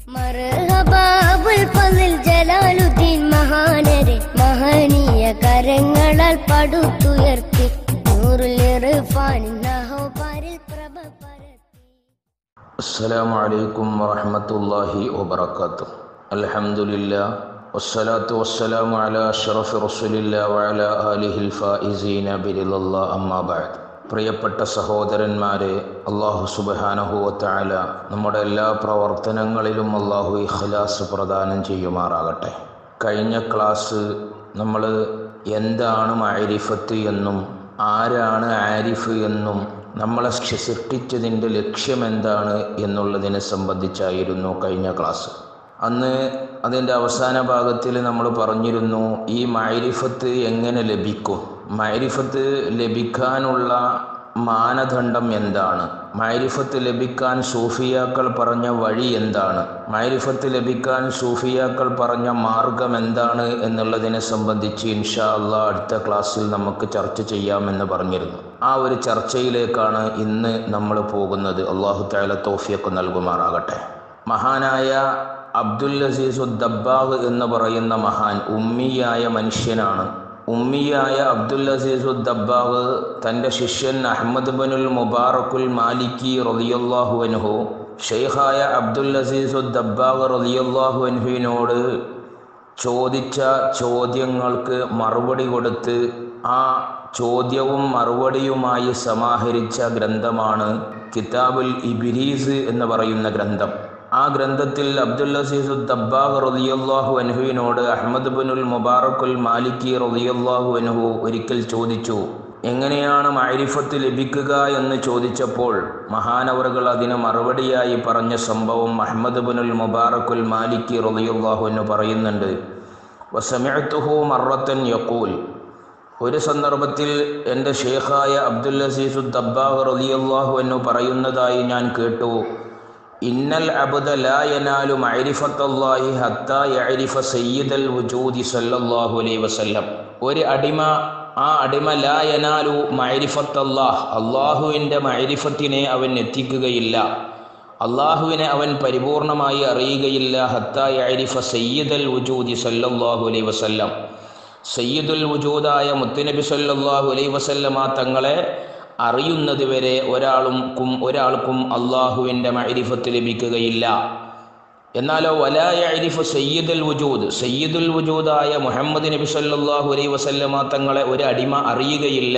മർഹബാബുൽ ഫളിൽ ജലാലുദ്ദീൻ മഹാനരെ മഹനീയ കരങ്ങളാൽ പടുത്തുയർത്തി നൂറുൽ ഇർഫാനിൻ നഹോപാരിൽ പ്രഭ പരത്തി السلام عليكم ورحمة الله وبركاته الحمد لله والصلاة والسلام على أشرف رسول الله وعلى آله الفائزين برضا الله أما بعد പ്രിയപ്പെട്ട സഹോദരന്മാരെ അള്ളാഹു സുബഹാനഹുവത്തായ നമ്മുടെ എല്ലാ പ്രവർത്തനങ്ങളിലും അള്ളാഹു ഇഖ്ലാസ് പ്രദാനം ചെയ്യുമാറാകട്ടെ കഴിഞ്ഞ ക്ലാസ് നമ്മൾ എന്താണ് മാരിഫത്ത് എന്നും ആരാണ് ആരിഫ് എന്നും നമ്മളെ സൃഷ്ടിച്ചതിൻ്റെ ലക്ഷ്യം എന്താണ് എന്നുള്ളതിനെ സംബന്ധിച്ചായിരുന്നു കഴിഞ്ഞ ക്ലാസ് അന്ന് അതിൻ്റെ അവസാന ഭാഗത്തിൽ നമ്മൾ പറഞ്ഞിരുന്നു ഈ മൈരിഫത്ത് എങ്ങനെ ലഭിക്കും മൈരിഫത്ത് ലഭിക്കാനുള്ള മാനദണ്ഡം എന്താണ് മൈരിഫത്ത് ലഭിക്കാൻ സൂഫിയാക്കൾ പറഞ്ഞ വഴി എന്താണ് മൈരിഫത്ത് ലഭിക്കാൻ സൂഫിയാക്കൾ പറഞ്ഞ മാർഗം എന്താണ് എന്നുള്ളതിനെ സംബന്ധിച്ച് ഇൻഷാ അള്ളാ അടുത്ത ക്ലാസ്സിൽ നമുക്ക് ചർച്ച ചെയ്യാമെന്ന് പറഞ്ഞിരുന്നു ആ ഒരു ചർച്ചയിലേക്കാണ് ഇന്ന് നമ്മൾ പോകുന്നത് അള്ളാഹു താല തോഫിയൊക്കെ നൽകുമാറാകട്ടെ മഹാനായ അബ്ദുൽ അസീസു ദബ്ബാഗ് എന്ന് പറയുന്ന മഹാൻ ഉമ്മിയായ മനുഷ്യനാണ് ഉമ്മിയായ അബ്ദുൽ അസീസു ദബ്ബാഗ് തൻ്റെ ശിഷ്യൻ അഹമ്മദ് ബനുൽ മുബാറക്കുൽ മാലിക്കി റലിയല്ലാഹു അൻഹു ഷെയ്ഖായ അബ്ദുൽ അസീസു ദബ്ബാഗ് റലിയല്ലാഹു അൻഹുവിനോട് ചോദിച്ച ചോദ്യങ്ങൾക്ക് മറുപടി കൊടുത്ത് ആ ചോദ്യവും മറുപടിയുമായി സമാഹരിച്ച ഗ്രന്ഥമാണ് കിതാബുൽ ഇബിരീസ് എന്ന് പറയുന്ന ഗ്രന്ഥം ആ ഗ്രന്ഥത്തിൽ അബ്ദുൽ അസീസു ദബ്ബാഹ് റളിയല്ലാഹു അൻഹുവിനോട് അഹമ്മദ് ബിനുൽ മുബാറക്കുൽ മാലിക്കി റളിയല്ലാഹു അൻഹു ഒരിക്കൽ ചോദിച്ചു എങ്ങനെയാണ് മൈരിഫത്ത് ലഭിക്കുക എന്ന് ചോദിച്ചപ്പോൾ മഹാനവറുകൾ അതിന് മറുപടിയായി പറഞ്ഞ സംഭവം അഹമ്മദ് ബിനുൽ മുബാറക്കുൽ മാലിക്കി റളിയല്ലാഹു അൻഹു പറയുന്നുണ്ട് വസമിഅത്തുഹു മറത്തൻ യഖൂൽ ഒരു സന്ദർഭത്തിൽ എൻ്റെ ഷേഖായ അബ്ദുൽ അസീസു ദബ്ബാഹ് റളിയല്ലാഹു അൻഹു പറയുന്നതായി ഞാൻ കേട്ടു ഇന്നൽ അബ്ദ ലാ യനാലു മഅരിഫത്തല്ലാഹി ഹത്താ യഅരിഫ സയ്യിദൽ വുജൂദി സല്ലല്ലാഹു അലൈഹി വസല്ലം ഒരു അടിമ ആ അടിമ ലാ യനാലു മഅരിഫത്തല്ലാഹ് അള്ളാഹുവിൻ്റെ മഅരിഫത്തിനെ അവൻ എത്തിക്കുകയില്ല അള്ളാഹുവിനെ അവൻ പരിപൂർണമായി അറിയുകയില്ല ഹത്താ യഅരിഫ സയ്യിദൽ വുജൂദി സല്ലല്ലാഹു അലൈഹി വസല്ലം സയ്യിദുൽ വുജൂദായ മുത്തുനബി സല്ലല്ലാഹു അലൈഹി വസല്ലമ തങ്ങളെ അറിയുന്നത് വരെ ഒരാളും ഒരാൾക്കും അള്ളാഹുവിൻ്റെ മൈരിഫത്ത് ലഭിക്കുകയില്ല എന്നാലോ വലായരിഫ് സയ്യിദുൽ വുജൂദ് സയ്യിദുൽ വുജൂദായ മുഹമ്മദ് നബി സല്ലല്ലാഹു അലൈഹി വസല്ലമ തങ്ങളെ ഒരു അടിമ അറിയുകയില്ല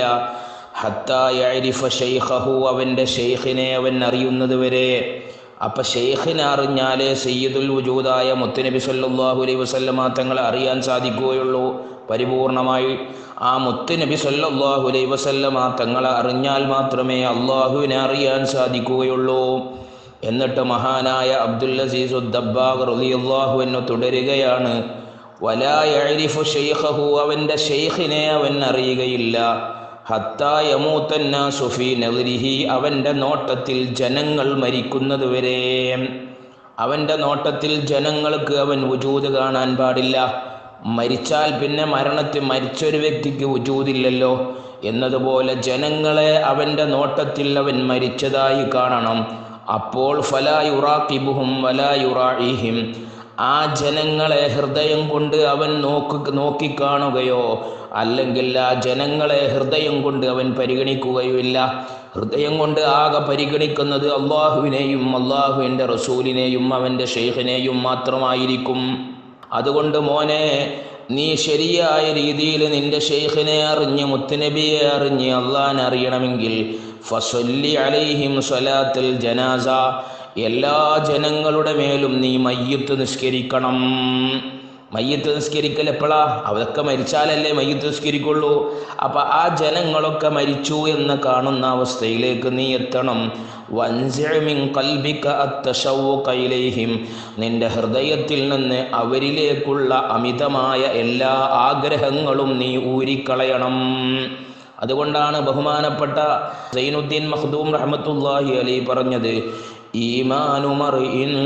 ഹത്തായരിഫ ഷെയ്ഖഹു അവൻ്റെ ഷെയ്ഖിനെ അവൻ അറിയുന്നത് വരെ അപ്പം ഷെയ്ഖിനെ അറിഞ്ഞാലേ സയ്യിദുൽ വുജൂദായ മുത്തുനബി സല്ലല്ലാഹു അലൈഹി വസല്ലമ തങ്ങളെ അറിയാൻ സാധിക്കുകയുള്ളൂ പരിപൂർണമായി ആ മുത്ത് നബി സല്ലല്ലാഹു അലൈഹി വസല്ലമ തങ്ങളെ അറിഞ്ഞാൽ മാത്രമേ അള്ളാഹുവിനെ അറിയാൻ സാധിക്കുകയുള്ളൂ എന്നിട്ട് മഹാനായ അബ്ദുൽ അസീസ് ദബ്ബാഗ് റളിയല്ലാഹു അൻഹു തുടരുകയാണ് വലാ യഅരിഫു ഷെയ്ഖഹു അവൻ്റെ ഷെയ്ഖിനെ അവൻ അറിയുകയില്ല ഹത്താ യമൂത്തന്നാസു ഫീ നളിരിഹി അവൻ്റെ നോട്ടത്തിൽ ജനങ്ങൾ മരിക്കുന്നത് വരെ അവൻ്റെ നോട്ടത്തിൽ ജനങ്ങൾക്ക് അവൻ വുജൂദ് കാണാൻ പാടില്ല മരിച്ചാൽ പിന്നെ മരണത്തിൽ മരിച്ചൊരു വ്യക്തിക്ക് ഉജൂതില്ലല്ലോ എന്നതുപോലെ ജനങ്ങളെ അവൻ്റെ നോട്ടത്തിൽ അവൻ മരിച്ചതായി കാണണം അപ്പോൾ ഫലായുറാക്കിബുഹും വലായുറാഹിം ആ ജനങ്ങളെ ഹൃദയം കൊണ്ട് അവൻ നോക്കി നോക്കിക്കാണുകയോ അല്ലെങ്കിൽ ആ ജനങ്ങളെ ഹൃദയം കൊണ്ട് അവൻ പരിഗണിക്കുകയുമില്ല ഹൃദയം കൊണ്ട് ആകെ പരിഗണിക്കുന്നത് അള്ളാഹുവിനെയും അള്ളാഹുവിൻ്റെ റസൂലിനെയും അവൻ്റെ ഷെയ്ഖിനെയും മാത്രമായിരിക്കും അതുകൊണ്ട് മോനെ നീ ശരിയായ രീതിയിൽ നിന്റെ ഷെയ്ഖിനെ അറിഞ്ഞ് മുത്തുനബിയെ അറിഞ്ഞ് അള്ളാൻ അറിയണമെങ്കിൽ ഫസൊല്ലി അലൈഹിം സ്വലാത്തിൽ ജനാസ എല്ലാ ജനങ്ങളുടെ മേലും നീ മയ്യത്ത് നിസ്കരിക്കണം മയ്യത്ത് നിസ്കരിക്കൽ എപ്പോഴാ അതൊക്കെ മരിച്ചാലല്ലേ മയ്യത്ത് നിസ്കരിക്കുള്ളൂ അപ്പൊ ആ ജനങ്ങളൊക്കെ മരിച്ചു എന്ന് കാണുന്ന അവസ്ഥയിലേക്ക് നീ എത്തണം വൻസിമിൻ കൽബിക അത്തശൗകയിലേഹിം നിന്റെ ഹൃദയത്തിൽ നിന്ന് അവരിലേക്കുള്ള അമിതമായ എല്ലാ ആഗ്രഹങ്ങളും നീ ഊരിക്കളയണം അതുകൊണ്ടാണ് ബഹുമാനപ്പെട്ട സൈനുദ്ദീൻ മഖ്ദൂം റഹ്മത്തുല്ലാഹി അലൈ പറഞ്ഞത് ഈമാനുമർ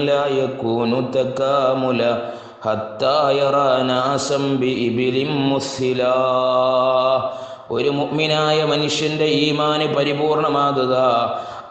യകൂനു തകാമുല ഹത്താ യറാ നാസം ബിഇബിലിൻ മുസ്സിലാ ഒരു മുഅ്മിനായ മനുഷ്യന്റെ ഈമാന് പരിപൂർണമാകുക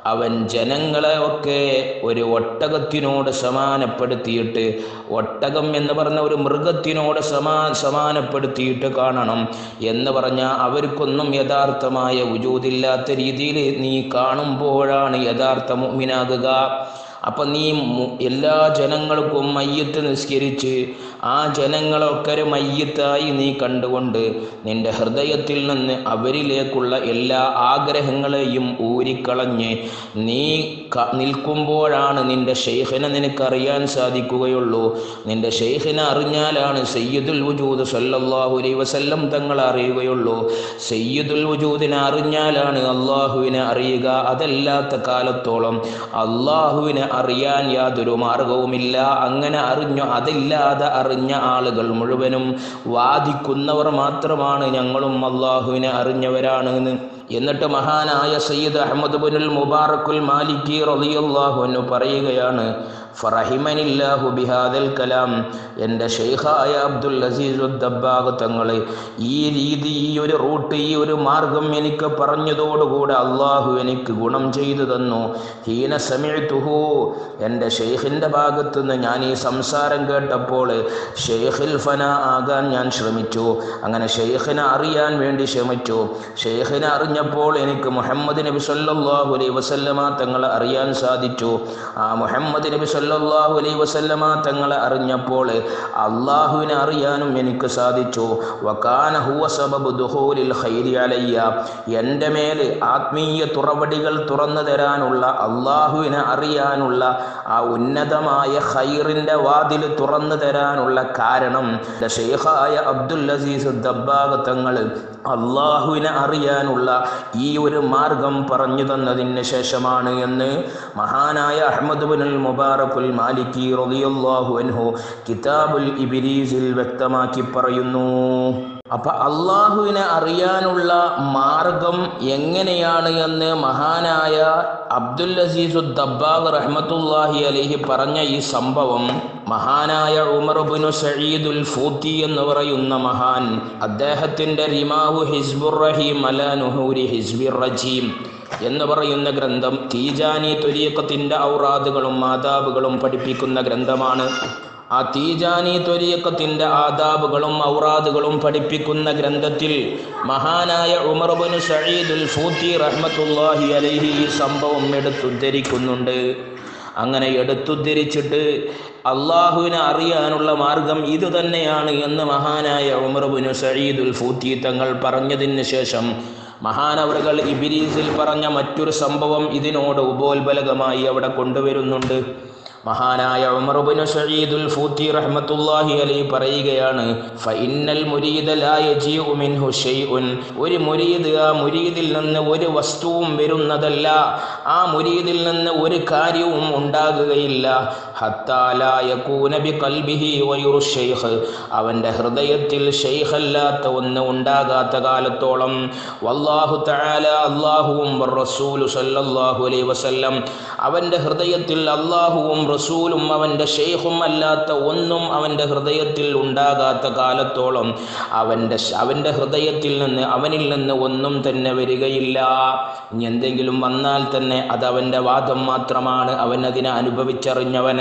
അവൻ ജനങ്ങളെ ഒക്കെ ഒരു ഒട്ടകത്തിനോട് സമാനപ്പെടുത്തിയിട്ട് ഒട്ടകം എന്ന് പറഞ്ഞ ഒരു മൃഗത്തിനോട് സമാ സമാനപ്പെടുത്തിയിട്ട് കാണണം എന്ന് പറഞ്ഞാൽ അവർക്കൊന്നും യഥാർത്ഥമായ ഉജൂതില്ലാത്ത രീതിയിൽ നീ കാണുമ്പോഴാണ് യഥാർത്ഥ മുഅ്മിനാകുക അപ്പൊ നീ മു- എല്ലാ ജനങ്ങൾക്കും മയ്യത്ത് നിസ്കരിച്ച് ആ ജനങ്ങളൊക്കെ ഒരു മയ്യത്തായി നീ കണ്ടുകൊണ്ട് നിന്റെ ഹൃദയത്തിൽ നിന്ന് അവരിലേക്കുള്ള എല്ലാ ആഗ്രഹങ്ങളെയും ഊരിക്കളഞ്ഞ് നീ ക- നിൽക്കുമ്പോഴാണ് നിന്റെ ഷെയ്ഖിനെ നിനക്കറിയാൻ സാധിക്കുകയുള്ളൂ നിന്റെ ഷെയ്ഖിനെ അറിഞ്ഞാലാണ് സയ്യിദുൽ വജൂദ് സല്ലല്ലാഹു അലൈഹി വസല്ലം തങ്ങൾ അറിയുകയുള്ളൂ സയ്യിദുൽ വജൂദിനെ അറിഞ്ഞാലാണ് അള്ളാഹുവിനെ അറിയുക അതല്ലാത്ത കാലത്തോളം അള്ളാഹുവിനെ അറിയാൻ യാതൊരു മാർഗവുമില്ല അങ്ങനെ അറിഞ്ഞു അതില്ലാതെ അറിഞ്ഞ ആളുകൾ മുഴുവനും വാദിക്കുന്നവർ മാത്രമാണ് ഞങ്ങളും അള്ളാഹുവിനെ അറിഞ്ഞവരാണ് എന്ന് എന്നിട്ട് മഹാനായ സയ്യിദ് അഹമ്മദ് ബുനുൽ മുബാറക്കുൽ മാലിക്കി റളിയല്ലാഹു അൻഹു പറയുകയാണ് ഫറഹിമനില്ലാഹു ബിഹാദൽ കലാം എൻ്റെ ഷെയ്ഖായ അബ്ദുൽ അസീസ് ദബ്ബാഗ് തങ്ങൾ ഈ രീതി ഈ ഒരു റൂട്ട് ഈ ഒരു മാർഗം എനിക്ക് പറഞ്ഞതോടുകൂടെ അള്ളാഹു എനിക്ക് ഗുണം ചെയ്തു തന്നു ഹീന സമയത്തുഹു എൻ്റെ ഷെയ്ഖിൻ്റെ ഭാഗത്തു നിന്ന് ഞാൻ ഈ സംസാരം കേട്ടപ്പോൾ ഷെയ്ഖിൽ ഫന ആകാൻ ഞാൻ ശ്രമിച്ചു അങ്ങനെ ഷെയ്ഖിനെ അറിയാൻ വേണ്ടി ശ്രമിച്ചു ഷെയ്ഖിനെ അറിഞ്ഞപ്പോൾ എനിക്ക് മുഹമ്മദ് നബി സല്ലല്ലാഹു അലൈഹി വസല്ലമ തങ്ങളെ അറിയാൻ സാധിച്ചു ആ മുഹമ്മദ് നബി സല്ലല്ലാഹു അലൈഹി വസല്ലമ തങ്ങളെ അറിഞ്ഞപ്പോൾ അള്ളാഹുവിനെ അറിയാനും എനിക്ക് സാധിച്ചു വകാന ഹുവ സബബു ദുഹൂലിൽ ഖൈരി അലയ്യ എൻ്റെ മേൽ ആത്മീയ തുറവടികൾ തുറന്നു തരാനുള്ള അള്ളാഹുവിനെ അറിയാനുള്ള ആ ഉന്നതമായ ഖൈറിൻ്റെ വാതിൽ തുറന്നു തരാനുള്ള കാരണം എൻ്റെ ഷെയ്ഖായ അബ്ദുൽ അസീസ് ദബ്ബാഗ് തങ്ങൾ അള്ളാഹുവിനെ അറിയാനുള്ള ഈ ഒരു മാർഗം പറഞ്ഞു തന്നതിന് ശേഷമാണ് എന്ന് മഹാനായ അഹമ്മദ് ബിനുൽ മുബാറക്കുൽ മാലിക്കി റളിയല്ലാഹു അൻഹു കിതാബുൽ ഇബിലീസിൽ വ്യക്തമാക്കി പറയുന്നു അപ്പൊ അള്ളാഹുവിനെ അറിയാനുള്ള മാർഗം എങ്ങനെയാണ് എന്ന് മഹാനായ അബ്ദുൽ അസീസു ദബ്ബാഗ് റഹ്മത്തുല്ലാഹി അലൈഹി പറഞ്ഞ ഈ സംഭവം മഹാനായ ഉമർ ബിനു സഈദുൽ ഫൂത്തി എന്ന് പറയുന്ന മഹാൻ അദ്ദേഹത്തിന്റെ റിമാവു ഹിസ്ബുർ റഹീം അല നുഹൂരി ഹിസ്ബിർ റജീം എന്ന് പറയുന്ന ഗ്രന്ഥം തീജാനി തൊരീക്കത്തിന്റെ ഔറാദുകളും മാതാബുകളും പഠിപ്പിക്കുന്ന ഗ്രന്ഥമാണ് ആ തീജാനി ത്വരീക്കത്തിന്റെ ആദാബുകളും ഔറാദുകളും പഠിപ്പിക്കുന്ന ഗ്രന്ഥത്തിൽ മഹാനായ ഉമർബുന് സഈദുൽ ഫൂത്തി റഹ്മത്തുല്ലാഹി അലൈഹി ഈ സംഭവം എടുത്തുദ്ധരിക്കുന്നുണ്ട് അങ്ങനെ എടുത്തുദ്ധരിച്ചിട്ട് അള്ളാഹുവിനെ അറിയാനുള്ള മാർഗം ഇത് തന്നെയാണ് എന്ന് മഹാനായ ഉമർബുനു സഈദുൽ ഫൂത്തി തങ്ങൾ പറഞ്ഞതിന് ശേഷം മഹാനവറുകൾ ഇബിരീസിൽ പറഞ്ഞ മറ്റൊരു സംഭവം ഇതിനോട് ഉപോത്ബലകമായി അവിടെ കൊണ്ടുവരുന്നുണ്ട് മഹാനായ ഉമർബിന് സഈദുൽ ഫൂത്തി റഹ്മത്തുള്ളാഹി അലൈഹി പറയുകയാണ് ഫഇന്നൽ മുരീദ ലാ യജീഉ മിൻഹു ഷൈഉൻ ഒരു മുരീദ് ആ മുരീദിൽ നിന്ന് ഒരു വസ്തുവും വരുന്നതല്ല ആ മുരീദിൽ നിന്ന് ഒരു കാര്യവും ഉണ്ടാകുകയില്ല ഹത്താ ലാ യകൂന ബിഖൽബിഹി വയുറു ഷൈഖ് അവൻ്റെ ഹൃദയത്തിൽ ഷെയ്ഖ് അല്ലാത്ത ഒന്ന് ഉണ്ടാകാത്ത കാലത്തോളം വല്ലാഹു തആല അല്ലാഹുവും റസൂലു സല്ലല്ലാഹു അലൈഹി വസല്ലം അവൻ്റെ ഹൃദയത്തിൽ അല്ലാഹുവും റസൂലും അവൻ്റെ ഷെയ്ഖും അല്ലാത്ത ഒന്നും അവൻ്റെ ഹൃദയത്തിൽ ഉണ്ടാകാത്ത കാലത്തോളം അവൻ്റെ അവൻ്റെ ഹൃദയത്തിൽ നിന്ന് അവനിൽ നിന്ന് ഒന്നും തന്നെ വരികയില്ല ഇനി എന്തെങ്കിലും വന്നാൽ തന്നെ അത് അവൻ്റെ വാദം മാത്രമാണ് അവൻ അതിനെ അനുഭവിച്ചറിഞ്ഞവനല്ല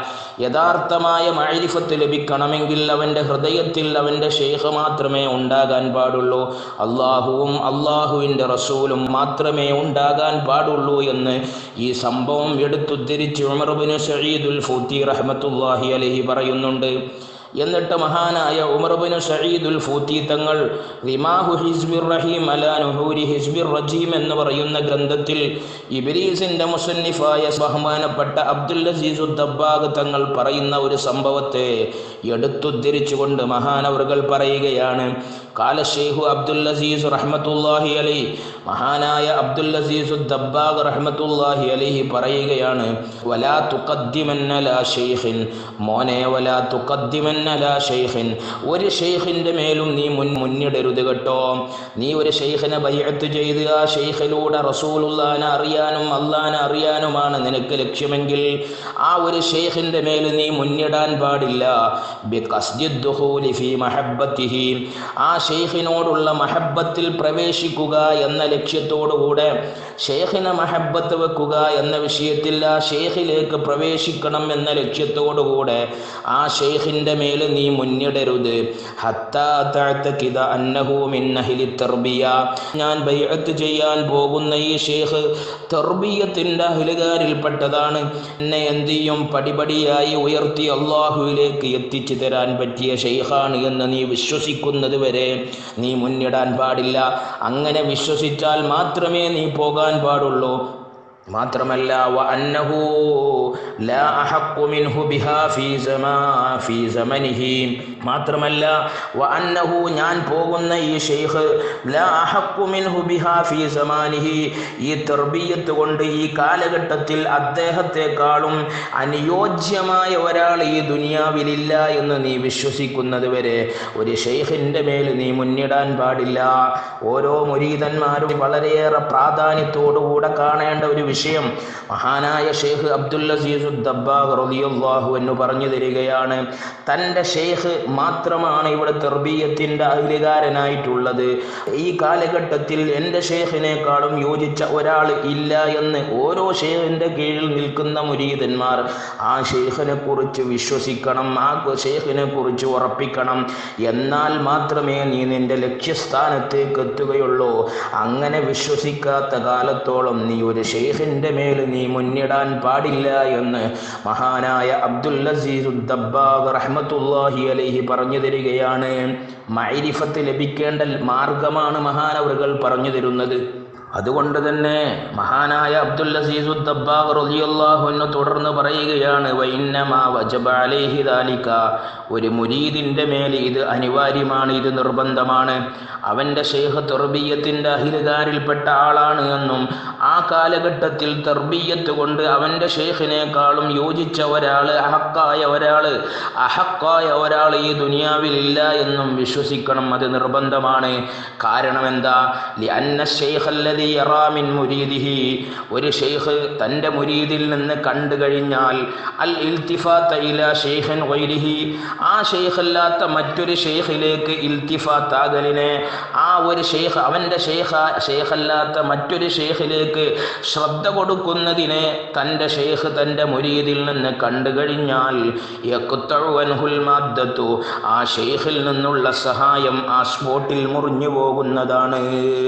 യഥാർത്ഥമായ മൈരിഫത്ത് ലഭിക്കണമെങ്കിൽ അവൻ്റെ ഹൃദയത്തിൽ അവൻ്റെ ഷെയ്ഖ് മാത്രമേ ഉണ്ടാകാൻ പാടുള്ളൂ അള്ളാഹുവും അള്ളാഹുവിൻ്റെ റസൂലും മാത്രമേ ഉണ്ടാകാൻ പാടുള്ളൂ എന്ന് ഈ സംഭവം എടുത്തുദ്ധരിച്ച് ഉമർബിന് സഈദുൽ ഫൂത്തി റഹ്മത്തുല്ലാഹി അലഹി പറയുന്നുണ്ട് എന്നിട്ട് മഹാനായ ഉമർബിന് സഈദുൽ ഫൂത്തി തങ്ങൾ റിമാഹു ഹിസ്ബിർ റഹീം അല നുഹൂരി ഹിസ്ബിർ റജീം എന്ന് പറയുന്ന ഗ്രന്ഥത്തിൽ ഇബിലീസിന്റെ മുസന്നിഫായ ബഹുമാനപ്പെട്ട അബ്ദുൽ അസീസു ദബ്ബാഗ് തങ്ങൾ പറയുന്ന ഒരു സംഭവത്തെ എടുത്തുദ്ധരിച്ചുകൊണ്ട് മഹാനവറുകൾ പറയുകയാണ് കാല ഷെയ്ഖു അബ്ദുൽ അസീസ് റഹ്മത്തുല്ലാഹി അലൈ മഹാനായ അബ്ദുൽ അസീസു ദബ്ബാഗ് റഹ്മത്തുല്ലാഹി അലൈഹി പറയുകയാണ് വലാ തുഖദ്ദിമന്ന ലാ ഷെയ്ഖിൻ മോനെ വലാ തുഖദ്ദിമന്ന ലാ ഷെയ്ഖിൻ ഒരു ഷെയ്ഖിൻ്റെ മേലും നീ മുൻ മുന്നിടരുത് കേട്ടോ നീ ഒരു ഷെയ്ഖിനെ ബയ്യത്ത് ചെയ്ത് ആ ഷെയ്ഖിലൂടെ റസൂലുള്ളാനെ അറിയാനും അള്ളാനെ അറിയാനുമാണ് നിനക്ക് ലക്ഷ്യമെങ്കിൽ ആ ഒരു ഷെയ്ഖിൻ്റെ മേൽ നീ മുന്നിടാൻ പാടില്ല ബിഖസ്ദി ദുഖൂലി ഫീ മഹബ്ബത്തിഹി ആ ഷെയ്ഖിനോടുള്ള മഹബത്തിൽ പ്രവേശിക്കുക എന്ന ലക്ഷ്യത്തോടുകൂടെ ഷെയ്ഖിനെ മഹബത്ത് വെക്കുക എന്ന വിഷയത്തിൽ ആ ഷെയ്ഖിലേക്ക് പ്രവേശിക്കണം എന്ന ലക്ഷ്യത്തോടുകൂടെ ആ ഷെയ്ഖിൻ്റെ മേൽ നീ മുന്നിടരുത് ഹത്താ തഅ്തഖിദ അന്നഹു മിൻ അഹ്ലി തർബിയ ഞാൻ ബൈഅത്ത് ചെയ്യാൻ പോകുന്ന ഈ ഷെയ്ഖ് തർബിയത്തിൻ്റെ അഹ്ലുകാരിൽപ്പെട്ടതാണ് എന്നെ എന്ത് ചെയ്യും പടിപടിയായി ഉയർത്തി അള്ളാഹുവിലേക്ക് എത്തിച്ചു തരാൻ പറ്റിയ ഷെയ്ഖാണ് എന്ന് നീ വിശ്വസിക്കുന്നത് വരെ നീ മുന്നിടാൻ പാടില്ല അങ്ങനെ വിശ്വസിച്ചാൽ മാത്രമേ നീ പോകാൻ പാടുള്ളൂ മാത്രമല്ല വ അന്നഹു ലാ അഹഖു മിൻഹു ബിഹാ ഫീ സമാ ഫീ സമനിഹി മാത്രമല്ല വ അന്നഹു ഞാൻ പോകുന്ന ഈ ഷെയ്ഖ് ലാ അഹഖു മിൻഹു ബിഹാ ഫീ സമാനിഹി ഈ തർബിയത്ത് കൊണ്ട് ഈ കാലഘട്ടത്തിൽ അദ്ദേഹത്തെക്കാളും അനുയോജ്യമായ ഒരാൾ ഈ ദുനിയാവിലില്ല എന്ന് നീ വിശ്വസിക്കുന്നത് വരെ ഒരു ഷെയ്ഖിൻ്റെ മേൽ നീ മുന്നിടാൻ പാടില്ല ഓരോ മുരീതന്മാരും വളരെയേറെ പ്രാധാന്യത്തോടുകൂടെ കാണേണ്ട ഒരു വിഷയം മഹാനായ ഷെയ്ഖ് അബ്ദുൽ അസീസ് ദബ്ബാഗ് റളിയല്ലാഹു എന്ന് പറഞ്ഞു തരികയാണ് തൻ്റെ ഷെയ്ഖ് മാത്രമാണ് ഇവിടെ തെർബീയത്തിൻ്റെ അധികാരനായിട്ടുള്ളത് ഈ കാലഘട്ടത്തിൽ എൻ്റെ ഷെയ്ഖിനേക്കാളും യോജിച്ച ഒരാൾ ഇല്ല എന്ന് ഓരോ ഷെയ്ഖിൻ്റെ കീഴിൽ നിൽക്കുന്ന മുരീതന്മാർ ആ ഷെയ്ഖിനെ കുറിച്ച് വിശ്വസിക്കണം ആ ഷെയ്ഖിനെ കുറിച്ച് ഉറപ്പിക്കണം എന്നാൽ മാത്രമേ നീ നിന്റെ ലക്ഷ്യസ്ഥാനത്തേക്ക് എത്തുകയുള്ളൂ അങ്ങനെ വിശ്വസിക്കാത്ത കാലത്തോളം നീ ഒരു ഷെയ്ഖിൻ്റെ മേൽ നീ മുന്നിടാൻ പാടില്ല എന്ന് മഹാനായ അബ്ദുൽ അസീസ് ദബ്ബാഗ് റഹ്മത്തുല്ലാഹി അലൈഹി പറഞ്ഞു തരികയാണ് മൈരിഫത്ത് ലഭിക്കേണ്ട മാർഗമാണ് മഹാനവറുകൾ പറഞ്ഞു തരുന്നത് അതുകൊണ്ട് തന്നെ മഹാനായ അബ്ദുൽ അസീസു ദബ്ബാഗ് റളിയല്ലാഹു അൻഹു തുടർന്ന് പറയുകയാണ് വൈന്നമാ വജബ അലൈഹി ദാലിക ഒരു മുരീദിൻ്റെ മേൽ ഇത് അനിവാര്യമാണ് ഇത് നിർബന്ധമാണ് അവൻ്റെ ഷെയ്ഖ് തെർബീയത്തിൻ്റെ അഹിലുകാരിൽപ്പെട്ട ആളാണ് എന്നും ആ കാലഘട്ടത്തിൽ തെർബീയത്ത് കൊണ്ട് അവൻ്റെ ഷെയ്ഖിനേക്കാളും യോജിച്ച ഒരാൾ അഹക്കായ ഒരാൾ അഹക്കായ ഒരാൾ ഈ ദുനിയാവിലില്ല എന്നും വിശ്വസിക്കണം അത് നിർബന്ധമാണ് കാരണം എന്താ ലി അന്ന ഷെയ്ഖല്ലതി യറാമിൻ മുരീദിഹി ഒരു ഷെയ്ഖ് തൻ്റെ മുരീദിൽ നിന്ന് കണ്ടു കഴിഞ്ഞാൽ അൽ ഇൽത്തിഫാത്ത ഇല ഷെയ്ഖൻ വൈരിഹി ആ ഷെയ്ഖല്ലാത്ത മറ്റൊരു ഷെയ്ഖിലേക്ക് ഇൽത്തിഫാത്താകലിനെ ആ ഒരു ഷെയ്ഖ് അവൻ്റെ ഷെയ്ഖ ഷെയ്ഖല്ലാത്ത മറ്റൊരു ഷെയ്ഖിലേക്ക് ശ്രദ്ധ കൊടുക്കുന്നതിനെ തൻ്റെ ഷെയ്ഖ് തൻ്റെ മുരീദിൽ നിന്ന് കണ്ടു കഴിഞ്ഞാൽ യക്കുത്തഴുവൻഹുൽ മാദ്ദത്തു ആ ഷെയ്ഖിൽ നിന്നുള്ള സഹായം ആ സ്പോട്ടിൽ മുറിഞ്ഞു പോകുന്നതാണ്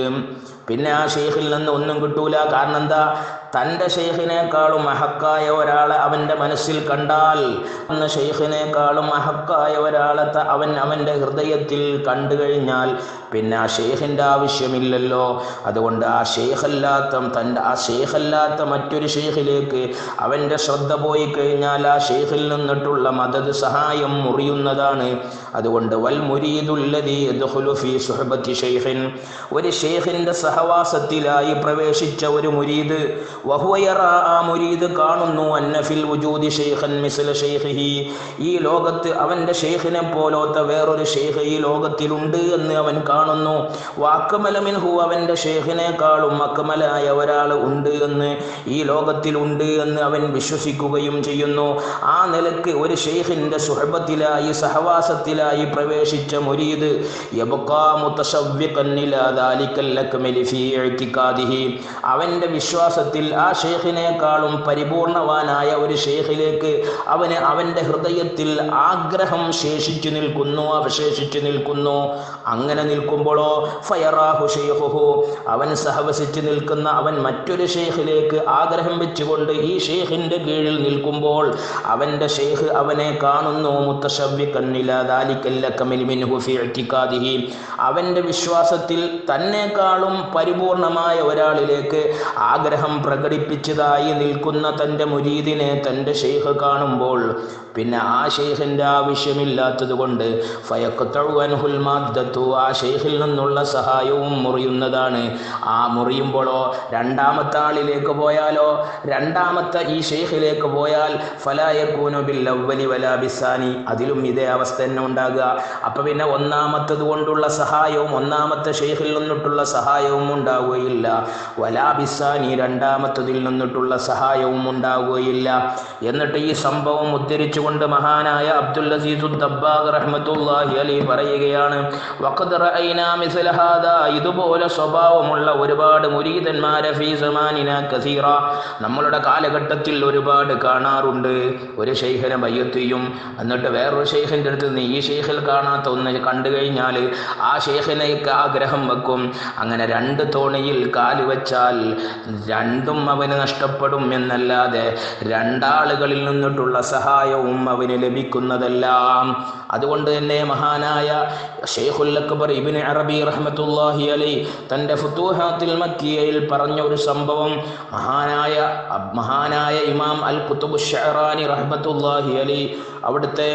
പിന്നെ ആ ഷെയ്ഖിൽ നിന്ന് ഒന്നും കിട്ടൂല കാരണം എന്താ തൻ്റെ ഷെയ്ഖിനേക്കാളും അഹക്കായ ഒരാളെ അവൻ്റെ മനസ്സിൽ കണ്ടാൽ അന്ന ഷെയ്ഖിനേക്കാളും അഹക്കായ ഒരാളെ ത- അവൻ അവൻ്റെ ഹൃദയത്തിൽ കണ്ടു കഴിഞ്ഞാൽ പിന്നെ ആ ഷെയ്ഖിൻ്റെ ആവശ്യമില്ലല്ലോ അതുകൊണ്ട് ആ ഷെയ്ഖല്ലാത്ത തൻ്റെ ആ ഷെയ്ഖല്ലാത്ത മറ്റൊരു ഷെയ്ഖിലേക്ക് അവൻ്റെ ശ്രദ്ധ പോയി കഴിഞ്ഞാൽ ആ ഷെയ്ഖിൽ നിന്നിട്ടുള്ള മദത് സഹായം മുറിയുന്നതാണ് അതുകൊണ്ട് വൽ മുരീദുല്ലദീ യദ്ഖുലു ഫീ സുഹബത്തി ഷെയ്ഖിൻ ഒരു ഷെയ്ഖിൻ്റെ സഹവാസത്തിലായി പ്രവേശിച്ച ഒരു മുരീദ് വഹുവയറ ആ മുരീദ് കാണുന്നു അന്നഫിൽ വുജൂദി ഷെയ്ഖൻ മിസ്ല ഷെയ്ഖിഹി ഈ ലോകത്ത് അവൻ്റെ ഷെയ്ഖിനെ പോലോത്ത വേറൊരു ഷെയ്ഖ് ഈ ലോകത്തിലുണ്ട് എന്ന് അവൻ കാണുന്നു വാക്കമലമിൻഹു അവൻ്റെ ഷെയ്ഖിനേക്കാളും അക്കമലായ ഒരാൾ ഉണ്ട് എന്ന് ഈ ലോകത്തിലുണ്ട് എന്ന് അവൻ വിശ്വസിക്കുകയും ചെയ്യുന്നു ആ നിലക്ക് ഒരു ഷെയ്ഖിൻ്റെ സുഹബത്തിലായി സഹവാസത്തിലായി പ്രവേശിച്ച മുരീദ് യബ്ഖാ മുതശവ്വിഖൻ ഇലാ ദാലിക്കൽ അക്മലി ഫീ ഇഅ്തിഖാദിഹി അവൻ്റെ വിശ്വാസത്തിൽ ആ ഷെയ്ഖിനേക്കാളും പരിപൂർണവാനായ ഒരു ഷെയ്ഖിലേക്ക് അവന് അവൻ്റെ ഹൃദയത്തിൽ ആഗ്രഹം ശേഷിച്ചു നിൽക്കുന്നു അവശേഷിച്ചു നിൽക്കുന്നു അങ്ങനെ നിൽക്കുമ്പോഴോ ഫയറാഹു ഷെയ്ഖുഹു അവൻ സഹവസിച്ച് നിൽക്കുന്ന അവൻ മറ്റൊരു ഷെയ്ഖിലേക്ക് ആഗ്രഹം വെച്ചുകൊണ്ട് ഈ ഷെയ്ഖിൻ്റെ കീഴിൽ നിൽക്കുമ്പോൾ അവൻ്റെ ഷെയ്ഖ് അവനെ കാണുന്നു മുത്തശവ്യക്കന്നിലാദാലിക്കല്ലക്കമിൽമിൻഹുഫിഅറ്റിക്കാദിഹി അവൻ്റെ വിശ്വാസത്തിൽ തന്നെക്കാളും പരിപൂർണമായ ഒരാളിലേക്ക് ആഗ്രഹം പ്രകടിപ്പിച്ചതായി നിൽക്കുന്ന തൻ്റെ മുരീദിനെ തൻ്റെ ഷെയ്ഖ് കാണുമ്പോൾ പിന്നെ ആ ഷെയ്ഖിൻ്റെ ആവശ്യമില്ലാത്തത് കൊണ്ട് ഫയക്കുത്തഴുവൻഹുൽ മാദ്ദത്തു ആ ഷെയ്ഖിൽ നിന്നുള്ള സഹായവും മുറിയുന്നതാണ് ആ മുറിയുമ്പോഴോ രണ്ടാമത്തെ ആളിലേക്ക് പോയാലോ രണ്ടാമത്തെ ഈ ഷെയ്ഖിലേക്ക് പോയാൽ ഫലായക്കൂനു ബിൽ അവലി വലാ ബിസാനി അതിലും ഇതേ അവസ്ഥ തന്നെ ഉണ്ടാകുക അപ്പം പിന്നെ ഒന്നാമത്തത് കൊണ്ടുള്ള സഹായവും ഒന്നാമത്തെ ഷെയ്ഖിൽ നിന്നിട്ടുള്ള സഹായവും ഉണ്ടാവുകയില്ല വലാ ബിസാനി രണ്ടാമത്തെ രണ്ടാമത്തതിൽ നിന്നിട്ടുള്ള സഹായവും ഉണ്ടാവുകയില്ല എന്നിട്ട് ഈ സംഭവം ഉദ്ധരിച്ചുകൊണ്ട് മഹാനായ അബ്ദുൽ അസീസു ദബ്ബാഗ് റഹ്മത്തുല്ലാഹി അലി പറയുകയാണ് വഖദ് റഅയ്നാ മിസ്ല ഹാദാ ഇതുപോലെ സ്വഭാവമുള്ള ഒരുപാട് മുരീദന്മാരെ ഫീ സമാനിന കസീറ നമ്മളുടെ കാലഘട്ടത്തിൽ ഒരുപാട് കാണാറുണ്ട് ഒരു ഷെയ്ഖിനെ ബയ്യത്ത് ചെയ്യും എന്നിട്ട് വേറൊരു ഷെയ്ഖിൻ്റെ അടുത്ത് നിന്ന് ഈ ഷെയ്ഖിൽ കാണാത്ത ഒന്ന് കണ്ടു കഴിഞ്ഞാൽ ആ ഷെയ്ഖിനേക്ക് ആഗ്രഹം വെക്കും അങ്ങനെ രണ്ട് തോണിയിൽ കാല് വെച്ചാൽ രണ്ടും അവന് നഷ്ടപ്പെടും എന്നല്ലാതെ രണ്ടാളുകളിൽ നിന്നിട്ടുള്ള സഹായവും അവന് ലഭിക്കുന്നതെല്ലാം അതുകൊണ്ട് തന്നെ മഹാനായ ഷെയ്ഖുൽ അക്ബർ ഇബിന് അറബി റഹ്മത്തുല്ലാഹി അലി തൻ്റെ ഫുത്തൂഹാത്തിൽ മക്കിയയിൽ പറഞ്ഞ ഒരു സംഭവം മഹാനായ മഹാനായ ഇമാം അൽ കുത്തുബ് ഷഹറാനി റഹ്മത്തുല്ലാഹി അലി അവിടുത്തെ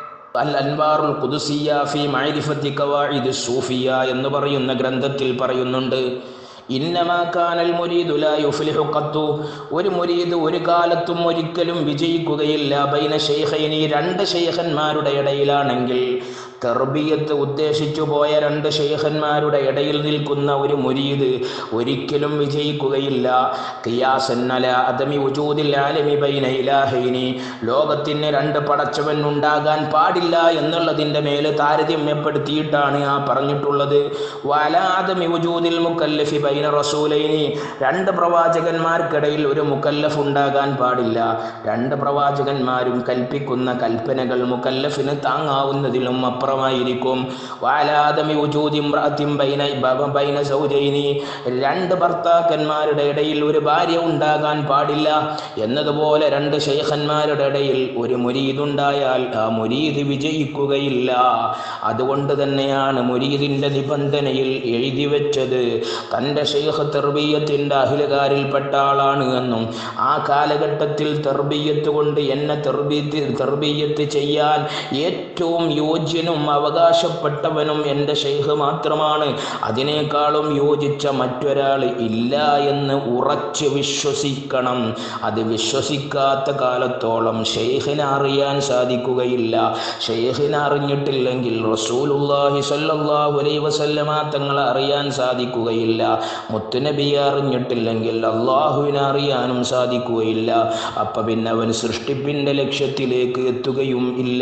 അൽ അൻവാറുൽ ഖുദുസിയ ഫി മഅരിഫത്തി ഖവാഇദ് സൂഫിയ എന്ന് പറയുന്ന ഗ്രന്ഥത്തിൽ പറയുന്നുണ്ട് ഇന്നമാ കാനൽ മുരീദു ലാ യുഫ്ലിഹു ഖത്തു ഒരു മുരീദ് ഒരു കാലത്തും ഒരിക്കലും വിജയിക്കുകയില്ല ബൈന ഷെയ്ഖൈനി രണ്ട് ഷെയ്ഖന്മാരുടെ ഇടയിലാണെങ്കിൽ തെർബിയത്ത് ഉദ്ദേശിച്ചു പോയ രണ്ട് ഷെയ്ഖന്മാരുടെ ഇടയിൽ നിൽക്കുന്ന ഒരു മുരീദ് ഒരിക്കലും വിജയിക്കുകയില്ല ഖിയാസന്നല അദമി ഉജൂദിൽ ആലമി ബൈന ഇലാഹൈനി ലോകത്തിന് രണ്ട് പടച്ചവൻ ഉണ്ടാകാൻ പാടില്ല എന്നുള്ളതിൻ്റെ മേല് താരതമ്യപ്പെടുത്തിയിട്ടാണ് ആ പറഞ്ഞിട്ടുള്ളത് വല അദമി ഉജൂദിൽ മുക്കല്ലഫി ബൈന റസൂലൈനി രണ്ട് പ്രവാചകന്മാർക്കിടയിൽ ഒരു മുക്കല്ലഫ് ഉണ്ടാകാൻ പാടില്ല രണ്ട് പ്രവാചകന്മാരും കൽപ്പിക്കുന്ന കൽപ്പനകൾ മുക്കല്ലഫിന് താങ്ങാവുന്നതിലും അപ്പുറമായിരിക്കും വാലാദമി ഉജൂദി ഇമ്രാത്തിൻ ബൈന ബ- ബൈന സൗജൈനി രണ്ട് ഭർത്താക്കന്മാരുടെ ഇടയിൽ ഒരു ഭാര്യ ഉണ്ടാകാൻ പാടില്ല എന്നതുപോലെ രണ്ട് ഷെയ്ഖന്മാരുടെ ഇടയിൽ ഒരു മുരീദുണ്ടായാൽ ആ മുരീദ് വിജയിക്കുകയില്ല അതുകൊണ്ട് തന്നെയാണ് മുരീദിൻ്റെ നിബന്ധനയിൽ എഴുതി വെച്ചത് തൻ്റെ ഷെയ്ഖ് തെർബീയത്തിൻ്റെ അഹിലകാരിൽപ്പെട്ട ആളാണ് എന്നും ആ കാലഘട്ടത്തിൽ തെർബീയത്ത് കൊണ്ട് എന്നെ തെർബീയത്ത് തെർബീയത്ത് ചെയ്യാൻ ഏറ്റവും യോജ്യനും അവകാശപ്പെട്ടവനും എൻ്റെ ഷെയ്ഖ് മാത്രമാണ് അതിനേക്കാളും യോജിച്ച മറ്റൊരാൾ ഇല്ല എന്ന് ഉറച്ച് വിശ്വസിക്കണം അത് വിശ്വസിക്കാത്ത കാലത്തോളം ഷെയ്ഖിനെ അറിയാൻ സാധിക്കുകയില്ല ഷെയ്ഖിനെ അറിഞ്ഞിട്ടില്ലെങ്കിൽ റസൂലുല്ലാഹി സ്വല്ലല്ലാഹു അലൈഹി വസല്ലമ തങ്ങളെ അറിയാൻ സാധിക്കുകയില്ല മുത്തുനബിയെ അറിഞ്ഞിട്ടില്ലെങ്കിൽ അള്ളാഹുവിനെ അറിയാനും സാധിക്കുകയില്ല അപ്പം പിന്നെ അവൻ സൃഷ്ടിപ്പിൻ്റെ ലക്ഷ്യത്തിലേക്ക് എത്തുകയും ഇല്ല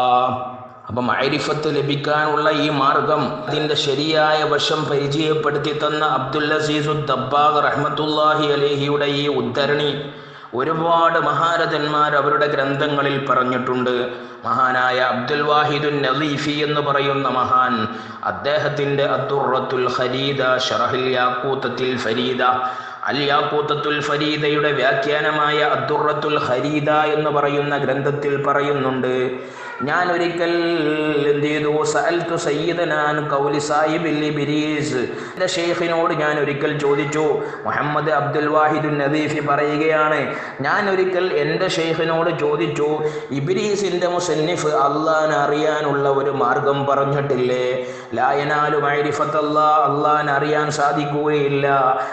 അപ്പം മൈരിഫത്ത് ലഭിക്കാനുള്ള ഈ മാർഗം അതിൻ്റെ ശരിയായ വശം പരിചയപ്പെടുത്തി തന്ന അബ്ദുൽ അസീസു ദബ്ബാഗ് റഹ്മത്തുല്ലാഹി അലേഹിയുടെ ഈ ഉദ്ധരണി ഒരുപാട് മഹാരഥന്മാർ അവരുടെ ഗ്രന്ഥങ്ങളിൽ പറഞ്ഞിട്ടുണ്ട് മഹാനായ അബ്ദുൽ വാഹിദുൻ നദീഫി എന്ന് പറയുന്ന മഹാൻ അദ്ദേഹത്തിൻ്റെ അദ്ദുറത്തുൽ ഖരീദ ഷറഹിൽ യാക്കൂത്തത്തിൽ ഫരീദ അൽ യാക്കൂത്തത്തുൽ ഫരീദയുടെ വ്യാഖ്യാനമായ അദ്ദുറത്തുൽ ഖരീദ എന്ന് പറയുന്ന ഗ്രന്ഥത്തിൽ പറയുന്നുണ്ട് ഞാൻ ഒരിക്കൽ എന്ത് ചെയ്തു സഅൽതു സയ്യിദനാൻ കൗലി സാഹിബിൽ ഇബ്രീസ് എൻ്റെ ഷെയ്ഖിനോട് ഞാൻ ഒരിക്കൽ ചോദിച്ചു മുഹമ്മദ് അബ്ദുൽ വാഹിദുൻ നദീഫി പറയുകയാണ് ഞാൻ ഒരിക്കൽ എൻ്റെ ഷെയ്ഖിനോട് ചോദിച്ചു ഇബ്രീസിൻ്റെ മുസന്നിഫ് അള്ളാൻ അറിയാനുള്ള ഒരു മാർഗം പറഞ്ഞിട്ടില്ലേ ലായനാലു മൈരിഫത്തല്ലാ അള്ളാൻ അറിയാൻ സാധിക്കുകയില്ല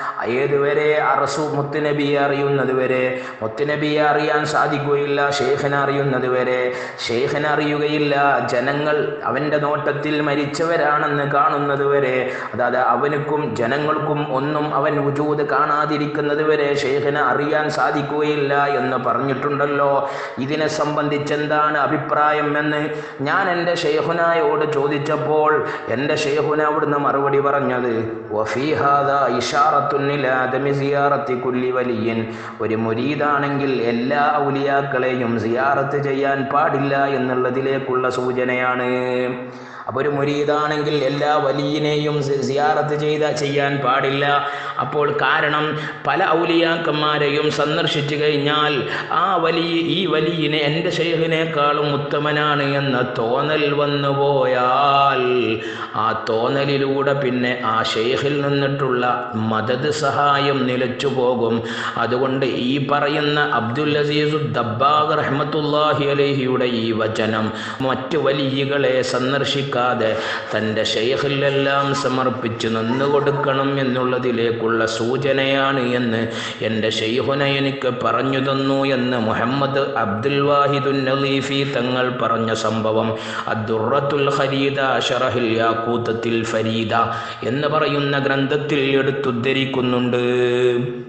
ഏതുവരെ അറസു മുത്തുനബിയെ അറിയുന്നത് വരെ മുത്തുനബിയെ അറിയാൻ സാധിക്കുകയില്ല ഷെയ്ഖിനെ അറിയുന്നത് വരെ ഷെയ്ഖിനെ അറിയുകയില്ല ജനങ്ങൾ അവൻ്റെ നോട്ടത്തിൽ മരിച്ചവരാണെന്ന് കാണുന്നത് വരെ അതായത് അവനുക്കും ജനങ്ങൾക്കും ഒന്നും അവൻ വുജൂദ് കാണാതിരിക്കുന്നത് വരെ ഷെയ്ഖിനെ അറിയാൻ സാധിക്കുകയില്ല എന്ന് പറഞ്ഞിട്ടുണ്ടല്ലോ ഇതിനെ സംബന്ധിച്ച് എന്താണ് അഭിപ്രായം എന്ന് ഞാൻ എൻ്റെ ഷെയ്ഖുനായോട് ചോദിച്ചപ്പോൾ എൻ്റെ ഷെയ്ഖുന അവിടുന്ന് മറുപടി പറഞ്ഞത് വഫീഹാദ ഇഷാറത്തുന്നിലാദമി സിയാറത്തി കുല്ലി വലിയൻ ഒരു മുരീദാണെങ്കിൽ എല്ലാ ഔലിയാക്കളെയും സിയാറത്ത് ചെയ്യാൻ പാടില്ല എന്നുള്ളതിലേക്കുള്ള സൂചനയാണ് അപ്പോൾ ഒരു മുരീദാണെങ്കിൽ എല്ലാ വലിയനെയും സി- സിയാറത്ത് ചെയ്ത ചെയ്യാൻ പാടില്ല അപ്പോൾ കാരണം പല ഔലിയാക്കന്മാരെയും സന്ദർശിച്ചു കഴിഞ്ഞാൽ ആ വലിയ ഈ വലിയനെ എൻ്റെ ഷെയ്ഖിനേക്കാളും ഉത്തമനാണ് എന്ന തോന്നൽ വന്നു പോയാൽ ആ തോന്നലിലൂടെ പിന്നെ ആ ഷെയ്ഖിൽ നിന്നിട്ടുള്ള മദത് സഹായം നിലച്ചു പോകും അതുകൊണ്ട് ഈ പറയുന്ന അബ്ദുൽ അസീസു ദബ്ബാഗ് റഹ്മത്തുല്ലാഹി അലഹിയുടെ ഈ വചനം മറ്റു വലിയകളെ സന്ദർശിക്കാതെ തൻ്റെ ഷെയ്ഖിലെല്ലാം സമർപ്പിച്ച് നിന്നു കൊടുക്കണം എന്നുള്ളതിലേക്കുള്ള സൂചനയാണ് എന്ന് എൻ്റെ ഷെയ്ഖുന എനിക്ക് പറഞ്ഞു തന്നു എന്ന് മുഹമ്മദ് അബ്ദുൽ വാഹിദുൻ നലീഫി തങ്ങൾ പറഞ്ഞ സംഭവം അദ്ദുറത്തുൽ ഖരീദ ഷറഹിൽ യാക്കൂത്തത്തിൽ ഫരീദ എന്ന് പറയുന്ന ഗ്രന്ഥത്തിൽ എടുത്തുദ്ധരിക്കുന്നുണ്ട്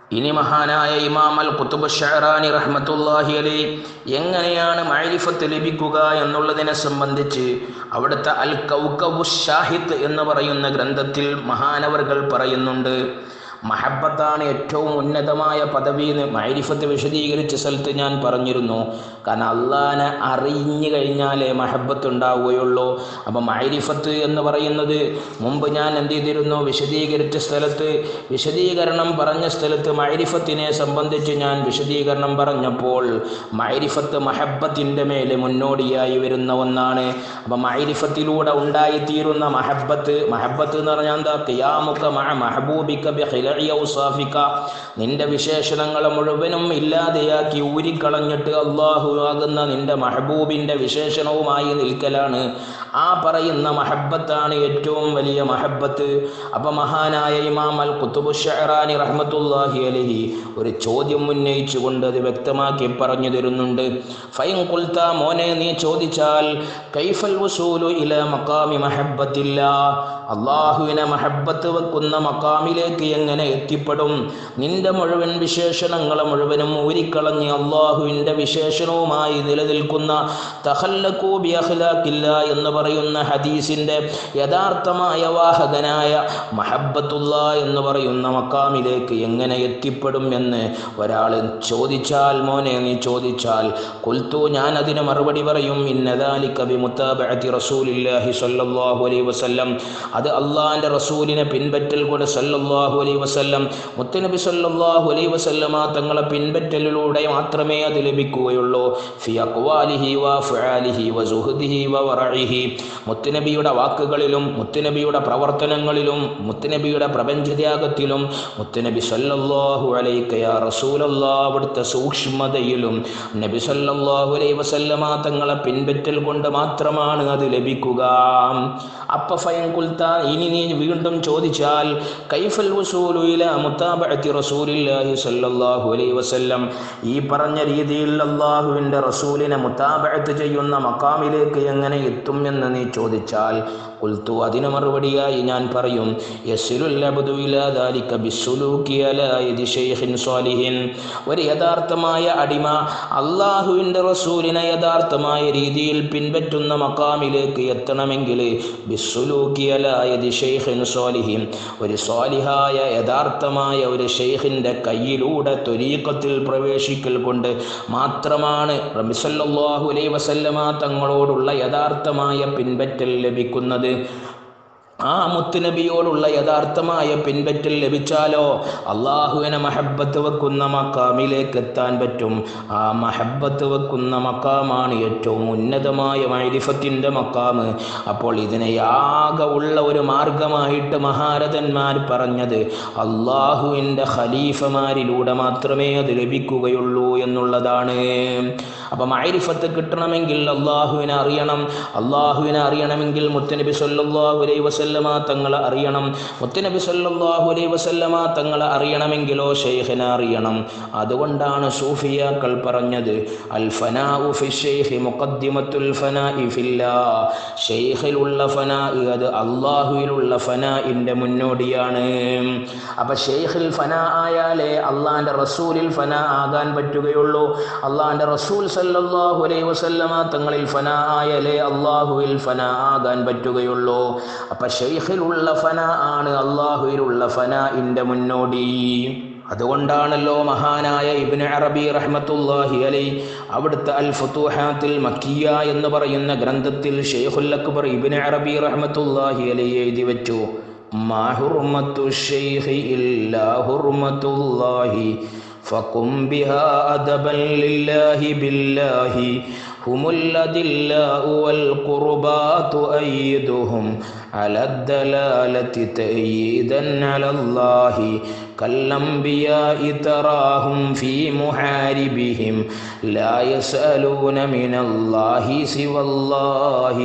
ഇനി മഹാനായ ഇമാം അൽ കുത്തുബ് ഷഹറാനി റഹ്മത്തുല്ലാഹി അലി എങ്ങനെയാണ് മൈരിഫത്ത് ലഭിക്കുക എന്നുള്ളതിനെ സംബന്ധിച്ച് അവിടുത്തെ അൽ കൗക്കബു ഷാഹിദ് എന്ന് പറയുന്ന ഗ്രന്ഥത്തിൽ മഹാനവർകൾ പറയുന്നുണ്ട് മഹബത്താണ് ഏറ്റവും ഉന്നതമായ പദവി എന്ന് മൈരിഫത്ത് വിശദീകരിച്ച സ്ഥലത്ത് ഞാൻ പറഞ്ഞിരുന്നു കാരണം അള്ളാനെ അറിഞ്ഞു കഴിഞ്ഞാലേ മഹബത്ത് ഉണ്ടാവുകയുള്ളൂ അപ്പം മൈരിഫത്ത് എന്ന് പറയുന്നത് മുമ്പ് ഞാൻ എന്ത് ചെയ്തിരുന്നു വിശദീകരിച്ച സ്ഥലത്ത് വിശദീകരണം പറഞ്ഞ സ്ഥലത്ത് മൈരിഫത്തിനെ സംബന്ധിച്ച് ഞാൻ വിശദീകരണം പറഞ്ഞപ്പോൾ മൈരിഫത്ത് മഹബത്തിൻ്റെ മേലെ മുന്നോടിയായി വരുന്ന ഒന്നാണ് അപ്പം മൈരിഫത്തിലൂടെ ഉണ്ടായിത്തീരുന്ന മഹബത്ത് മഹബത്ത് എന്ന് പറഞ്ഞാൽ എന്താ കിയാമുക്ക മഹ മഹബൂബിക്ക ബി ഔസാഫിക്ക നിന്റെ വിശേഷണങ്ങളെ മുഴുവനും ഇല്ലാതെയാക്കി ഊരിക്കളഞ്ഞിട്ട് അള്ളാഹു ആകുന്ന നിന്റെ മഹബൂബിൻ്റെ വിശേഷണവുമായി നിൽക്കലാണ് ആ പറയുന്ന മഹബത്താണ് ഏറ്റവും വലിയ മഹബത്ത് അപ്പം മഹാനായ ഇമാം അൽ കുത്തുബു ഷഹറാനി റഹ്മത്തുല്ലാഹി അലഹി ഒരു ചോദ്യം ഉന്നയിച്ചുകൊണ്ട് അത് വ്യക്തമാക്കി പറഞ്ഞു തരുന്നുണ്ട് ഫൈൻ കുൽത്ത മോനെ നീ ചോദിച്ചാൽ കൈഫൽ വസൂലു ഇല മക്കാമി മഹബത്തില്ല അള്ളാഹുവിനെ മഹബത്ത് വെക്കുന്ന മക്കാമിലേക്ക് എങ്ങനെ എത്തിപ്പെടും നിന്റെ മുഴുവൻ വിശേഷണങ്ങളെ മുഴുവനും ഊരിക്കളഞ്ഞ് അള്ളാഹുവിൻ്റെ വിശേഷണവുമായി നിലനിൽക്കുന്ന തഹല്ലക്കൂബി അഖ്ലാഖില്ല എന്ന് പറയുന്ന ഹദീസിൻ്റെ യഥാർത്ഥമായ വാഹകനായ മഹബത്തുള്ള എന്ന് പറയുന്ന മക്കാമിലേക്ക് എങ്ങനെ എത്തിപ്പെടും എന്ന് ഒരാൾ ചോദിച്ചാൽ മോനെ നീ ചോദിച്ചാൽ കൊൽത്തു ഞാൻ അതിന് മറുപടി പറയും ഇന്നദാലി കബി മുത്താബഅത്തി റസൂലില്ലാഹി സ്വല്ലല്ലാഹു അലൈഹി വസല്ലം അത് അള്ളാഹിൻ്റെ റസൂലിനെ പിൻപറ്റൽ കൊണ്ട് സല്ലല്ലാഹു അലൈഹി വസല്ലം മുത്തനബി സല്ലല്ലാഹു അലൈഹി വസല്ലമ തങ്ങളെ പിൻപറ്റലിലൂടെ മാത്രമേ അത് ലഭിക്കുകയുള്ളൂ ഫി അക്വാലിഹി വ ഫുആലിഹി വ സുഹദിഹി വ വറഇഹി മുത്തനബിയുടെ വാക്കുകളിലും മുത്തനബിയുടെ പ്രവർത്തനങ്ങളിലും മുത്തനബിയുടെ പ്രപഞ്ചത്യാഗത്തിലും മുത്തനബി സല്ലല്ലാഹു അലൈഹി യാ റസൂലല്ലാഹ് അവിടുത്തെ സൂക്ഷ്മതയിലും നബി സല്ലല്ലാഹു അലൈഹി വസല്ലമ തങ്ങളെ പിൻപറ്റൽ കൊണ്ട് മാത്രമാണ് അത് ലഭിക്കുക അപ്പ ഫയൻ കുൽത്ത ഇനി നീ വീണ്ടും ചോദിച്ചാൽ കൈഫൽ വസൂലു ഇല മുത്താബഅത്തി റസൂലില്ലാഹി സല്ലല്ലാഹു അലൈഹി വസല്ലം ഈ പറഞ്ഞ രീതിയിൽ അള്ളാഹുവിൻ്റെ റസൂലിനെ മുത്താബഅത്ത് ചെയ്യുന്ന മക്കാമിലേക്ക് എങ്ങനെ എത്തും എന്ന് നീ ചോദിച്ചാൽ കുൽത്തു അതിന് മറുപടിയായി ഞാൻ പറയും യസ്ലുൽ അബ്ദു ഇലാ ദാലിക ബിസ്സുലൂക്കി അലാ യദി ശൈഖിൻ സ്വാലിഹിൻ ഒരു യഥാർത്ഥമായ അടിമ അള്ളാഹുവിൻ്റെ റസൂലിനെ യഥാർത്ഥമായ രീതിയിൽ പിൻപറ്റുന്ന മക്കാമിലേക്ക് എത്തണമെങ്കിൽ ബിസ്സുലൂക്കി അലാ യദി ശൈഖിൻ സ്വാലിഹിൻ ഒരു സ്വാലിഹായ യഥാർത്ഥമായ ഒരു ഷെയ്ഖിൻ്റെ കയ്യിലൂടെ ത്വരീക്കത്തിൽ പ്രവേശിക്കൽ കൊണ്ട് മാത്രമാണ് റബിസല്ലാഹു അലൈ വസല്ലമ തങ്ങളോടുള്ള യഥാർത്ഥമായ പിൻപറ്റൽ ലഭിക്കുന്നത് ആ മുത്തുനബിയോടുള്ള യഥാർത്ഥമായ പിൻപറ്റൽ ലഭിച്ചാലോ അള്ളാഹുവിനെ മഹബത്ത് വെക്കുന്ന മക്കാമിലേക്ക് എത്താൻ പറ്റും ആ മഹബത്ത് വെക്കുന്ന മക്കാമാണ് ഏറ്റവും ഉന്നതമായ മൈരിഫത്തിൻ്റെ മക്കാമ് അപ്പോൾ ഇതിനെ ആകെ ഉള്ള ഒരു മാർഗമായിട്ട് മഹാരഥന്മാർ പറഞ്ഞത് അള്ളാഹുവിൻ്റെ ഖലീഫമാരിലൂടെ മാത്രമേ അത് ലഭിക്കുകയുള്ളൂ എന്നുള്ളതാണ് അപ്പം മൈരിഫത്ത് കിട്ടണമെങ്കിൽ അള്ളാഹുവിനെ അറിയണം അള്ളാഹുവിനെ അറിയണമെങ്കിൽ മുത്തനബി സല്ലല്ലാഹു അലൈഹി വസല്ലമ തങ്ങളെ അറിയണം മുത്തനബി സല്ലല്ലാഹു അലൈഹി വസല്ലമ തങ്ങളെ അറിയണമെങ്കിലോ ഷെയ്ഖിനെ അറിയണം അതുകൊണ്ടാണ് സൂഫിയാക്കൾ പറഞ്ഞത് അൽ ഫനാഉ ഫി ഷെയ്ഖി മുഖദ്ദിമത്തുൽ ഫനാഇ ഫില്ലാ ഷെയ്ഖിലുള്ള ഫനാ അത് അള്ളാഹുവിലുള്ള ഫനാഇൻ്റെ മുന്നോടിയാണ് അപ്പം ഷെയ്ഖിൽ ഫനാ ആയാലേ അള്ളാഹിൻ്റെ റസൂലിൽ ഫനാ ആകാൻ പറ്റുകയുള്ളൂ അള്ളാഹിൻ്റെ റസൂൽ സല്ലല്ലാഹു അലൈഹി വസല്ലമ തങ്ങളിൽ ഫനാ ആയാലേ അള്ളാഹുവിൽ ഫനാ ആകാൻ പറ്റുകയുള്ളൂ അപ്പം ഷെയ്ഖിലുള്ള ഫനാ ആണ് അള്ളാഹുവിലുള്ള ഫനാഇൻ്റെ മുന്നോടി അതുകൊണ്ടാണല്ലോ മഹാനായ ഇബ്നു അറബി റഹ്മത്തുല്ലാഹി അലൈ അവിടുത്തെ അൽ ഫുത്തൂഹാത്തിൽ മക്കിയ എന്ന് പറയുന്ന ഗ്രന്ഥത്തിൽ ഷെയ്ഖുൽ അക്ബർ ഇബ്നു അറബി റഹ്മത്തുല്ലാഹി അലൈ എഴുതി വെച്ചു മാ ഹുർമത്തു ഷെയ്ഖി ഇല്ലാ ഹുർമത്തുല്ലാഹി فقم بها أدبا لله بالله هم الأدلاء والقربات أيدهم على الدلالة تأييدا على الله كالأنبياء تراهم في محاربهم لا يسألون من الله سوى الله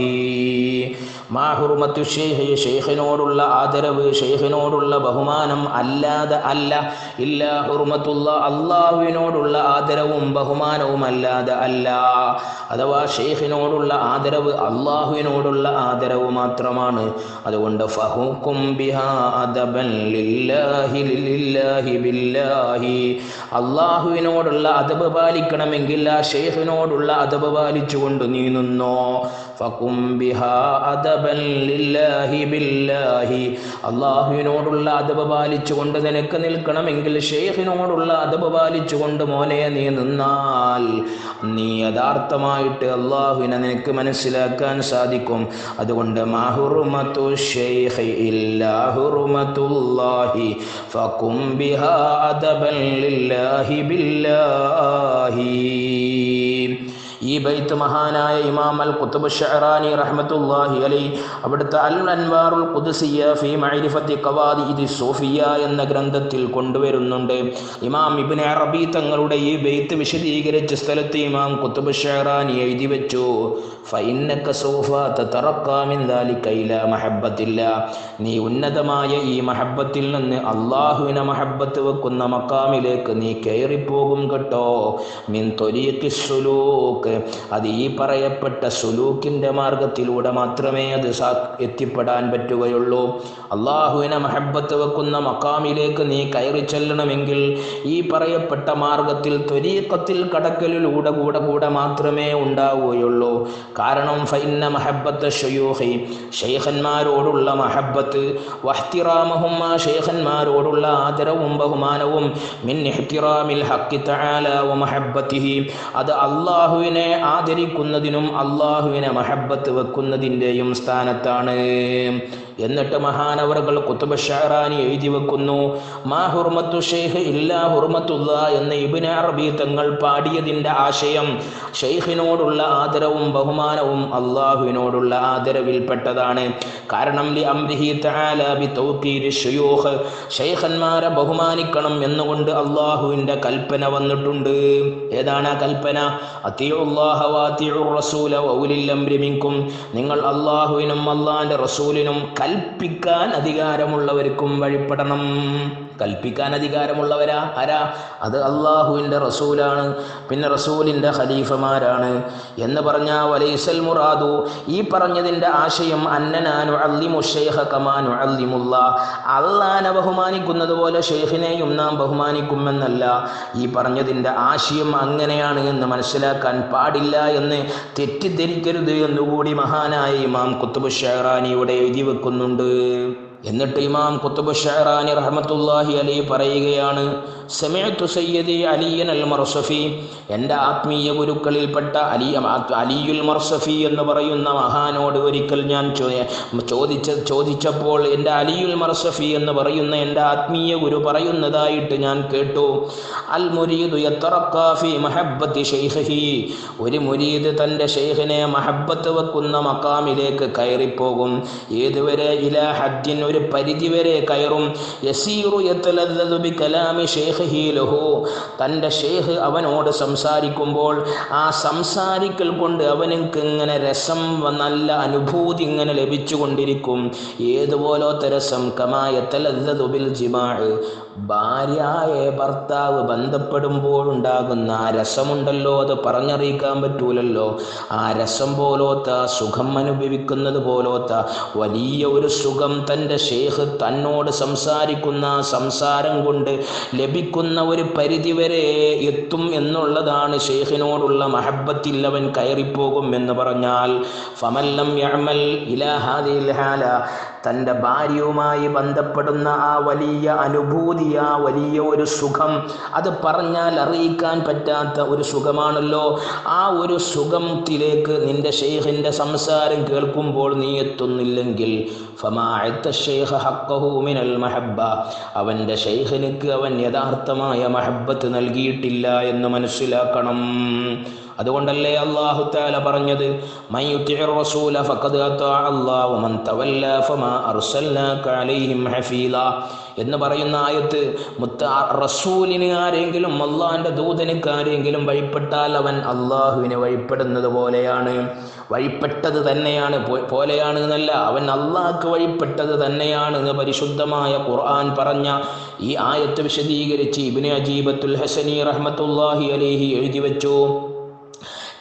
മാഹുർമത്തു ഷെയ്ഖ് ഷെയ്ഖിനോടുള്ള ആദരവ് ഷെയ്ഖിനോടുള്ള ബഹുമാനം അല്ലാതെ അല്ല ഇല്ല ഹുർമത്തുള്ള അള്ളാഹുവിനോടുള്ള ആദരവും ബഹുമാനവും അല്ലാതെ അല്ല അഥവാ ഷെയ്ഖിനോടുള്ള ആദരവ് അള്ളാഹുവിനോടുള്ള ആദരവ് മാത്രമാണ് അതുകൊണ്ട് ഫഹുക്കും ബിഹാ അദബൻ ലില്ലാഹി ലില്ലാഹി ബില്ലാഹി അള്ളാഹുവിനോടുള്ള അതബ് പാലിക്കണമെങ്കിൽ ആ ഷെയ്ഖിനോടുള്ള അതബ് പാലിച്ചുകൊണ്ട് നീ നിന്നോ ഫകും ബിഹാ അദബൻ ലില്ലാഹി ബില്ലാഹി അള്ളാഹുവിനോടുള്ള അതബ് പാലിച്ചുകൊണ്ട് നിനക്ക് നിൽക്കണമെങ്കിൽ ഷെയ്ഖിനോടുള്ള അതബ് പാലിച്ചുകൊണ്ട് മോനെ നീ നിന്നാൽ നീ യഥാർത്ഥമായിട്ട് അള്ളാഹുവിനെ നിനക്ക് മനസ്സിലാക്കാൻ സാധിക്കും അതുകൊണ്ട് മാഹുറുമത്തു ഷെയ്ഖ് ഇല്ലാ ഹുറുമത്തുല്ലാഹി ഫകും ബിഹാ അദബൻ ലില്ലാഹി ബില്ലാഹി ഈ ബൈത്ത് മഹാനായ ഇമാം അൽ ഖുത്തുബ് ഷഹറാനി റഹ്മത്തുല്ലാഹി അലൈ അവിടുത്തെ അൽ അൻവാറുൽ ഖുദ്സിയ ഫി മഅരിഫത്തി ഖവാദിദി സൂഫിയ എന്ന ഗ്രന്ഥത്തിൽ കൊണ്ടുവരുന്നുണ്ട് ഇമാം ഇബ്നു അറബി തങ്ങളുടെ ഈ ബൈത്ത് വിശദീകരിച്ച സ്ഥലത്ത് ഇമാം ഖുത്തുബ് ഷഹറാനി എഴുതി വെച്ചു ഫഇന്നക സൗഫ തതറഖാ മിൻ ദാലിക ഇലാ മഹബ്ബത്തില്ല നീ ഉന്നതമായ ഈ മഹബ്ബത്തിൽ നിന്ന് അള്ളാഹുവിനെ മഹബ്ബത്ത് വെക്കുന്ന മക്കാമിലേക്ക് നീ കയറിപ്പോകും കേട്ടോ മിൻ തൊരീഖി സുലൂക്ക് അത് ഈ പറയപ്പെട്ട സുലൂക്കിൻ്റെ മാർഗത്തിലൂടെ മാത്രമേ അത് സാ എത്തിപ്പെടാൻ പറ്റുകയുള്ളൂ അള്ളാഹുവിനെ മഹബത്ത് വെക്കുന്ന മക്കാമിലേക്ക് നീ കയറി ചെല്ലണമെങ്കിൽ ഈ പറയപ്പെട്ട മാർഗത്തിൽ ത്വരീക്കത്തിൽ കടക്കലിലൂടെ കൂടെ കൂടെ മാത്രമേ ഉണ്ടാവുകയുള്ളൂ കാരണം ഫൈന്ന മഹബത്ത് ഷയൂഹി ഷെയ്ഖന്മാരോടുള്ള മഹബത്ത് വഹ്തിറാമഹും ആ ഷെയ്ഖന്മാരോടുള്ള ആദരവും ബഹുമാനവും മിൻ ഇഹ്തിറാമിൽ ഹക്കി തആല വ മഹബ്ബത്തിഹി അത് അള്ളാഹുവിനെ ആദരിക്കുന്നതിനും അള്ളാഹുവിനെ മഹബത്ത് വെക്കുന്നതിൻ്റെയും സ്ഥാനത്താണ് എന്നിട്ട് മഹാനവറുകൾ കുത്തുബ ഷഹറാനി എഴുതി വെക്കുന്നു മാ ഹുർമത്തു ഷെയ്ഖ് ഇല്ലാ ഹുർമത്തുള്ള എന്ന് ഇബിന് അറബി തങ്ങൾ പാടിയതിൻ്റെ ആശയം ഷെയ്ഖിനോടുള്ള ആദരവും ബഹുമാനവും അള്ളാഹുവിനോടുള്ള ആദരവിൽപ്പെട്ടതാണ് കാരണം ലി അംരിഹി തആല ബി തൗഖീരി ഷുയൂഖ് ഷെയ്ഖന്മാരെ ബഹുമാനിക്കണം എന്നുകൊണ്ട് അള്ളാഹുവിൻ്റെ കൽപ്പന വന്നിട്ടുണ്ട് ഏതാണ് ആ കൽപ്പന അത്തിയുല്ലാഹ വാത്തിയുർ റസൂല വൗലിൽ അംരി മിൻകും നിങ്ങൾ അള്ളാഹുവിനും അള്ളാഹിൻ്റെ റസൂലിനും കൽപ്പിക്കാൻ അധികാരമുള്ളവർക്കും വഴിപ്പെടണം കൽപ്പിക്കാൻ അധികാരമുള്ളവരാ ആരാ അത് അള്ളാഹുവിൻ്റെ റസൂലാണ് പിന്നെ റസൂലിൻ്റെ ഖലീഫമാരാണ് എന്ന് പറഞ്ഞ വലൈസൽ മുറാദു ഈ പറഞ്ഞതിൻ്റെ ആശയം അന്നനാനു അല്ലിമു ഷെയ്ഖ കമാനു അല്ലിമുല്ല അള്ളാനെ ബഹുമാനിക്കുന്നത് പോലെ ഷെയ്ഖിനെയും നാം ബഹുമാനിക്കുമെന്നല്ല ഈ പറഞ്ഞതിൻ്റെ ആശയം അങ്ങനെയാണ് എന്ന് മനസ്സിലാക്കാൻ പാടില്ല എന്ന് തെറ്റിദ്ധരിക്കരുത് എന്നുകൂടി മഹാനായ ഇമാം കുത്തുബ് ഷെഹറാനിയുടെ എഴുതി വെക്കുന്നുണ്ട് എന്നിട്ട് ഇമാം കുത്തുബ് ഷഹറാനി റഹ്മത്തുല്ലാഹി അലി പറയുകയാണ് സമയത്തു സയ്യദി അലിയൻ അൽ മർസഫി എൻ്റെ ആത്മീയ ഗുരുക്കളിൽപ്പെട്ട അലി അലിയുൽ മർസഫി എന്ന് പറയുന്ന മഹാനോട് ഒരിക്കൽ ഞാൻ ചോദിച്ച ചോദിച്ചപ്പോൾ എൻ്റെ അലിയുൽ മർസഫി എന്ന് പറയുന്ന എൻ്റെ ആത്മീയ ഗുരു പറയുന്നതായിട്ട് ഞാൻ കേട്ടു അൽ മുരീദു യത്തറക്കാഫി മഹബത്തി ഷെയ്ഖി ഒരു മുരീദ് തൻ്റെ ഷെയ്ഖിനെ മഹബത്ത് വെക്കുന്ന മക്കാമിലേക്ക് കയറിപ്പോകും ഏതുവരെ ഇല ഹദ്ദിൻ ഒരു പരിധി വരെ കയറും യസീറു യത്തലദ്ദു ബി കലാമി ഷെയ്ഖിഹി ലഹു തൻ്റെ ഷെയ്ഖ് അവനോട് സംസാരിക്കുമ്പോൾ ആ സംസാരിക്കൽ കൊണ്ട് അവനക്ക് ഇങ്ങനെ രസം നല്ല അനുഭൂതി ഇങ്ങനെ ലഭിച്ചുകൊണ്ടിരിക്കും ഏതുപോലത്തെ രസം കമായത്തലദ്ദു ബിൽ ജിമാഅ് ഭാര്യയെ ഭർത്താവ് ബന്ധപ്പെടുമ്പോഴുണ്ടാകുന്ന ആ രസമുണ്ടല്ലോ അത് പറഞ്ഞറിയിക്കാൻ പറ്റൂലല്ലോ ആ രസം പോലോത്ത സുഖം അനുഭവിക്കുന്നത് പോലോത്ത വലിയ ഒരു സുഖം തൻ്റെ ഷേഖ് തന്നോട് സംസാരിക്കുന്ന ആ സംസാരം കൊണ്ട് ലഭിക്കുന്ന ഒരു പരിധി വരെ എത്തും എന്നുള്ളതാണ് ഷെയ്ഖിനോടുള്ള മഹബത്തിൽ അവൻ കയറിപ്പോകും എന്ന് പറഞ്ഞാൽ ഫമല്ലം യഅമൽ ഇലാഹാദിൽ ഹാല തൻ്റെ ഭാര്യയുമായി ബന്ധപ്പെടുന്ന ആ വലിയ അനുഭൂതി ആ വലിയ ഒരു സുഖം അത് പറഞ്ഞാൽ അറിയിക്കാൻ പറ്റാത്ത ഒരു സുഖമാണല്ലോ ആ ഒരു സുഖത്തിലേക്ക് നിന്റെ ഷെയ്ഖിൻ്റെ സംസാരം കേൾക്കുമ്പോൾ നീ എത്തുന്നില്ലെങ്കിൽ മഹബ്ബ അവൻ്റെ ഷെയ്ഖിനിക്ക് അവൻ യഥാർത്ഥമായ മഹബത്ത് നൽകിയിട്ടില്ല എന്ന് മനസ്സിലാക്കണം അതുകൊണ്ടല്ലേ അള്ളാഹു താല പറഞ്ഞത് റസൂല ഫഖദ് അതാ അല്ലാഹു വമൻ തവല്ല ഫമാ അർസൽനാക അലൈഹിം ഹഫീല എന്ന് പറയുന്ന ആയത്ത് മുത്ത റസൂലിന് ആരെങ്കിലും അള്ളാഹിൻ്റെ ദൂതനിക്ക് ആരെങ്കിലും വഴിപ്പെട്ടാൽ അവൻ അള്ളാഹുവിനെ വഴിപ്പെടുന്നത് പോലെയാണ് വഴിപ്പെട്ടത് തന്നെയാണ് പോലെയാണ് എന്നല്ല അവൻ അള്ളാഹ്ക്ക് വഴിപ്പെട്ടത് തന്നെയാണ് എന്ന് പരിശുദ്ധമായ ഖുർആൻ പറഞ്ഞ ഈ ആയത്ത് വിശദീകരിച്ച് ഇബിന് അജീബത്തുൽ ഹസനി റഹ്മത്തുല്ലാഹി അലേഹി എഴുതി വെച്ചു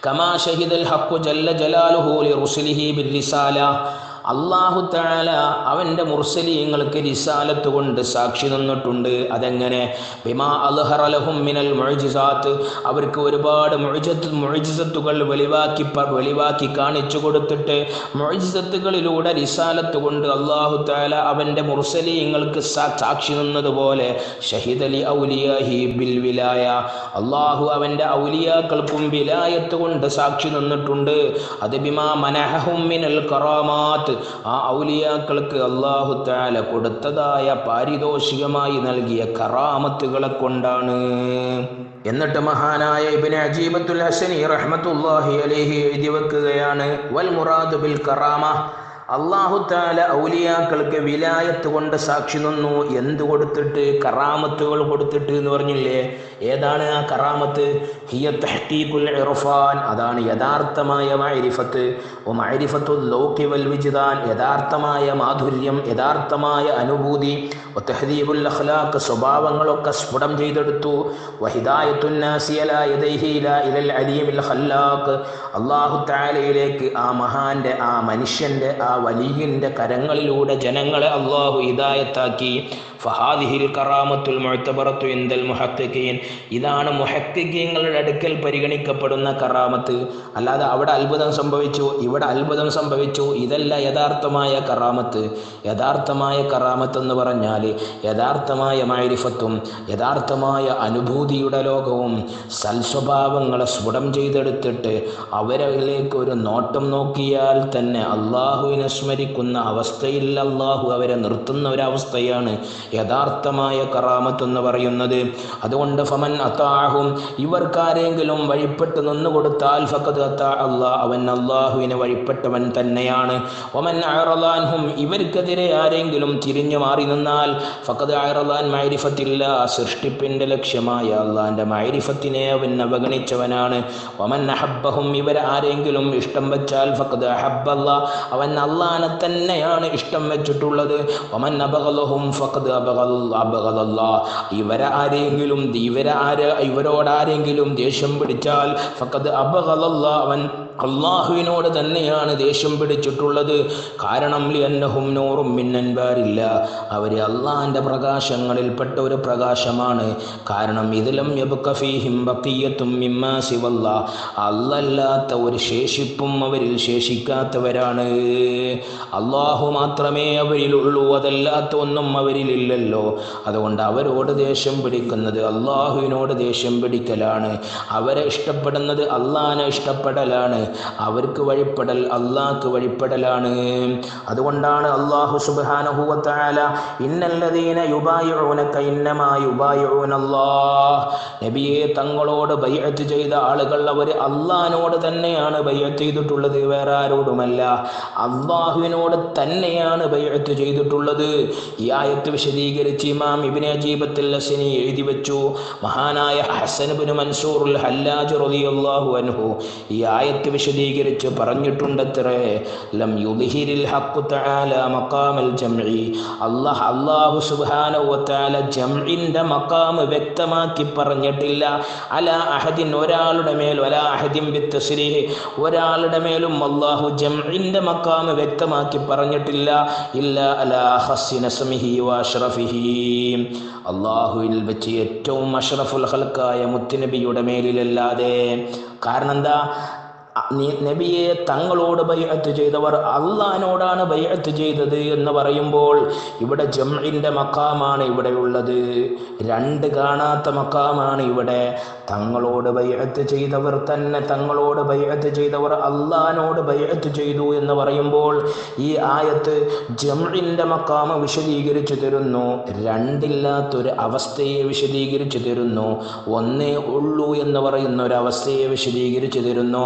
കമാ ഷഹിദൽ ഹക്കു ജല്ല ജലാലുഹു ലി റുസുലിഹി ബിർ റിസാല അള്ളാഹു താല അവൻ്റെ മുർസലീങ്ങൾക്ക് റിസാലത്ത് കൊണ്ട് സാക്ഷി നിന്നിട്ടുണ്ട് അതെങ്ങനെ ബിമാ അൽഹറലഹും മിനൽ മുഴജിസാത്ത് അവർക്ക് ഒരുപാട് മുഴജത്ത് മുഴജിസത്തുകൾ വെളിവാക്കി പ- വെളിവാക്കി കാണിച്ചു കൊടുത്തിട്ട് മുഴജിസത്തുകളിലൂടെ റിസാലത്ത് കൊണ്ട് അള്ളാഹു താല അവൻ്റെ മുർസലീങ്ങൾക്ക് സാ- സാക്ഷി നിന്നതുപോലെ ഷഹിദലി ഔലിയാഹി ബിൽ വിലായ അള്ളാഹു അവൻ്റെ ഔലിയാക്കൾക്കും വിലായത്ത് കൊണ്ട് സാക്ഷി നിന്നിട്ടുണ്ട് അത് ബിമാ മനഹഹും മിനൽ കറാമാത്ത് ആ ഔലിയാക്കൾക്ക് അള്ളാഹു താല കൊടുത്തതായ പാരിതോഷികമായി നൽകിയ കറാമത്തുകളെ കൊണ്ടാണ് എന്നിട്ട് മഹാനായ ഇബിന് അജീബത്തുൽ ഹസനി റഹ്മത്തുല്ലാഹി അലൈഹി എഴുതി വെക്കുകയാണ് വൽ മുറാദ് ബിൽ കറാമ അള്ളാഹു താല ഔലിയാക്കൾക്ക് വിലായത്ത് കൊണ്ട് സാക്ഷി നിന്നു എന്ത് കൊടുത്തിട്ട് കറാമത്തുകൾ കൊടുത്തിട്ട് എന്ന് പറഞ്ഞില്ലേ ഏതാണ് ആ കറാമത്ത് ഹിയ തഹ്കീഖുൽ ഇർഫാൻ അതാണ് യഥാർത്ഥമായ മഅരിഫത്ത് ഓ മഅരിഫത്തു ലൗകി വൽ വിജ്ദാൻ യഥാർത്ഥമായ മാധുര്യം യഥാർത്ഥമായ അനുഭൂതി ഒ തഹദീബുൽ അഖ്ലാഖ് സ്വഭാവങ്ങളൊക്കെ സ്ഫുടം ചെയ്തെടുത്തു വഹിദായത്തുൻ നാസി അലാ യദൈഹി ഇലാ ഇലൽ അലീമിൽ ഖല്ലാഖ് അള്ളാഹു താലയിലേക്ക് ആ മഹാന്റെ ആ മനുഷ്യന്റെ ആ വലിയന്റെ കരങ്ങളിലൂടെ ജനങ്ങളെ അള്ളാഹു ഹിദായത്താക്കി ഫഹാദിഹിൽ കറാമത്തുൽ മുഴത്തബറത്തു ഇന്ദൽ മുഹക്കിൻ ഇതാണ് മുഹക്കിങ്ങളുടെ അടുക്കൽ പരിഗണിക്കപ്പെടുന്ന കറാമത്ത് അല്ലാതെ അവിടെ അത്ഭുതം സംഭവിച്ചു ഇവിടെ അത്ഭുതം സംഭവിച്ചു ഇതല്ല യഥാർത്ഥമായ കറാമത്ത് യഥാർത്ഥമായ കറാമത്ത് എന്ന് പറഞ്ഞാൽ യഥാർത്ഥമായ മൈരിഫത്തും യഥാർത്ഥമായ അനുഭൂതിയുടെ ലോകവും സൽസ്വഭാവങ്ങളെ സ്ഫുടം ചെയ്തെടുത്തിട്ട് അവരിലേക്ക് ഒരു നോട്ടം നോക്കിയാൽ തന്നെ അള്ളാഹുവിനെ സ്മരിക്കുന്ന അവസ്ഥയിൽ അള്ളാഹു അവരെ നിർത്തുന്ന ഒരവസ്ഥയാണ് യഥാർത്ഥമായ കറാമത്ത് എന്ന് പറയുന്നത് അതുകൊണ്ട് ഫമൻ അത്താഹും ഇവർക്കാരെങ്കിലും വഴിപ്പെട്ട് നിന്നു കൊടുത്താൽ ഫക്കത് അത്താ അള്ളാഹ് അവൻ അള്ളാഹുവിനെ വഴിപ്പെട്ടവൻ തന്നെയാണ് ഒമൻ അയറലാൻഹും ഇവർക്കെതിരെ ആരെങ്കിലും തിരിഞ്ഞു മാറി നിന്നാൽ ഫക്കത് അയറലാൻ മൈരിഫത്തില്ല സൃഷ്ടിപ്പിൻ്റെ ലക്ഷ്യമായ അള്ളാഹിൻ്റെ മൈരിഫത്തിനെ അവൻ അവഗണിച്ചവനാണ് ഒമൻ അഹബ്ബഹും ഇവർ ആരെങ്കിലും ഇഷ്ടം വെച്ചാൽ ഫക്കത് അഹബ്ബല്ല അവൻ അള്ളാനെ തന്നെയാണ് ഇഷ്ടം വെച്ചിട്ടുള്ളത് ഒമൻ അബകലഹും ഫക്കത് അബകൽ അബകലല്ല ഇവരെ ആരെങ്കിലും ഇവരെ ആര് ഇവരോടാരെങ്കിലും ദേഷ്യം പിടിച്ചാൽ ഫക്കത് അബകലല്ല അവൻ അള്ളാഹുവിനോട് തന്നെയാണ് ദേഷ്യം പിടിച്ചിട്ടുള്ളത് കാരണം ലിയന്നഹും നൂറും മിന്നൻപാരില്ല അവർ അള്ളാഹിൻ്റെ പ്രകാശങ്ങളിൽപ്പെട്ട ഒരു പ്രകാശമാണ് കാരണം ഇതിലും യബുക്കഫീഹിം ബക്കിയത്തും മിമ്മാ സിവല്ല അല്ലല്ലാത്ത ഒരു ശേഷിപ്പും അവരിൽ ശേഷിക്കാത്തവരാണ് അള്ളാഹു മാത്രമേ അവരിലുള്ളൂ അതല്ലാത്ത ഒന്നും അവരിലില്ലല്ലോ അതുകൊണ്ട് അവരോട് ദേഷ്യം പിടിക്കുന്നത് അള്ളാഹുവിനോട് ദേഷ്യം പിടിക്കലാണ് അവരെ ഇഷ്ടപ്പെടുന്നത് അള്ളാഹിനെ ഇഷ്ടപ്പെടലാണ് അവർക്ക് വഴിപ്പെടൽ അള്ളാഹ്ക്ക് വഴിപ്പെടലാണ് അതുകൊണ്ടാണ് അള്ളാഹു സുബാനഹുവത്താല ഇന്നല്ലതീന യുബായുനക്ക ഇന്നമാ യുബായുനല്ലാഹ് നബിയെ തങ്ങളോട് ബയ്യത്ത് ചെയ്ത ആളുകൾ അവർ അള്ളാഹിനോട് തന്നെയാണ് ബയ്യത്ത് ചെയ്തിട്ടുള്ളത് വേറെ ആരോടുമല്ല അള്ളാഹുവിനോട് തന്നെയാണ് ബയ്യത്ത് ചെയ്തിട്ടുള്ളത് ഈ ആയത്ത് വിശദീകരിച്ച് ഇമാം ഇബിനെ അജീബത്തിൽ ഹസനി എഴുതി വെച്ചു മഹാനായ ഹസൻ ബിൻ മൻസൂറുൽ ഹല്ലാജ് റളിയല്ലാഹു അൻഹു ഈ ആയത്ത് വിശദീകരിച്ച് പറഞ്ഞിട്ടുണ്ടത്രേ ലം യുദ്ഹിരിൽ ഹഖ് തആല മഖാമൽ ജംഇ അല്ലാഹ് അല്ലാഹു സുബ്ഹാനഹു വ തആല ജംഇന്റെ മഖാം വ്യക്തമാക്കി പറഞ്ഞിട്ടില്ല അല അഹദിൻ ഒരാളുടെ മേൽ വല അഹദിൻ ബിത്തസ്രീഹ് ഒരാളുടെ മേലും അല്ലാഹു ജംഇന്റെ മഖാം വ്യക്തമാക്കി പറഞ്ഞിട്ടില്ല ഇല്ല അല ഹസ്സിന സ്മിഹി വ അഷ്റഫിഹി അള്ളാഹുവിൽ വെച്ച് ഏറ്റവും അഷ്റഫുൽ ഹൽക്കായ മുത്തുനബിയുടെ മേലിലല്ലാതെ കാരണം എന്താ അ- നീ- നബിയെ തങ്ങളോട് ബൈഅത്ത് ചെയ്തവർ അള്ളഹാനോടാണ് ബൈഅത്ത് ചെയ്തത് എന്ന് പറയുമ്പോൾ ഇവിടെ ജംഇൻ്റെ മക്കാമാണ് ഇവിടെ ഉള്ളത് രണ്ട് കാണാത്ത മക്കാമാണ് ഇവിടെ തങ്ങളോട് ബൈഅത്ത് ചെയ്തവർ തന്നെ തങ്ങളോട് ബൈഅത്ത് ചെയ്തവർ അള്ളഹാനോട് ബൈഅത്ത് ചെയ്തു എന്ന് പറയുമ്പോൾ ഈ ആയത്ത് ജംഇൻ്റെ മക്കാമ് വിശദീകരിച്ചു തരുന്നു രണ്ടില്ലാത്തൊരു അവസ്ഥയെ വിശദീകരിച്ചു തരുന്നു ഒന്നേ ഉള്ളൂ എന്ന് പറയുന്ന ഒരു അവസ്ഥയെ വിശദീകരിച്ചു തരുന്നു ആ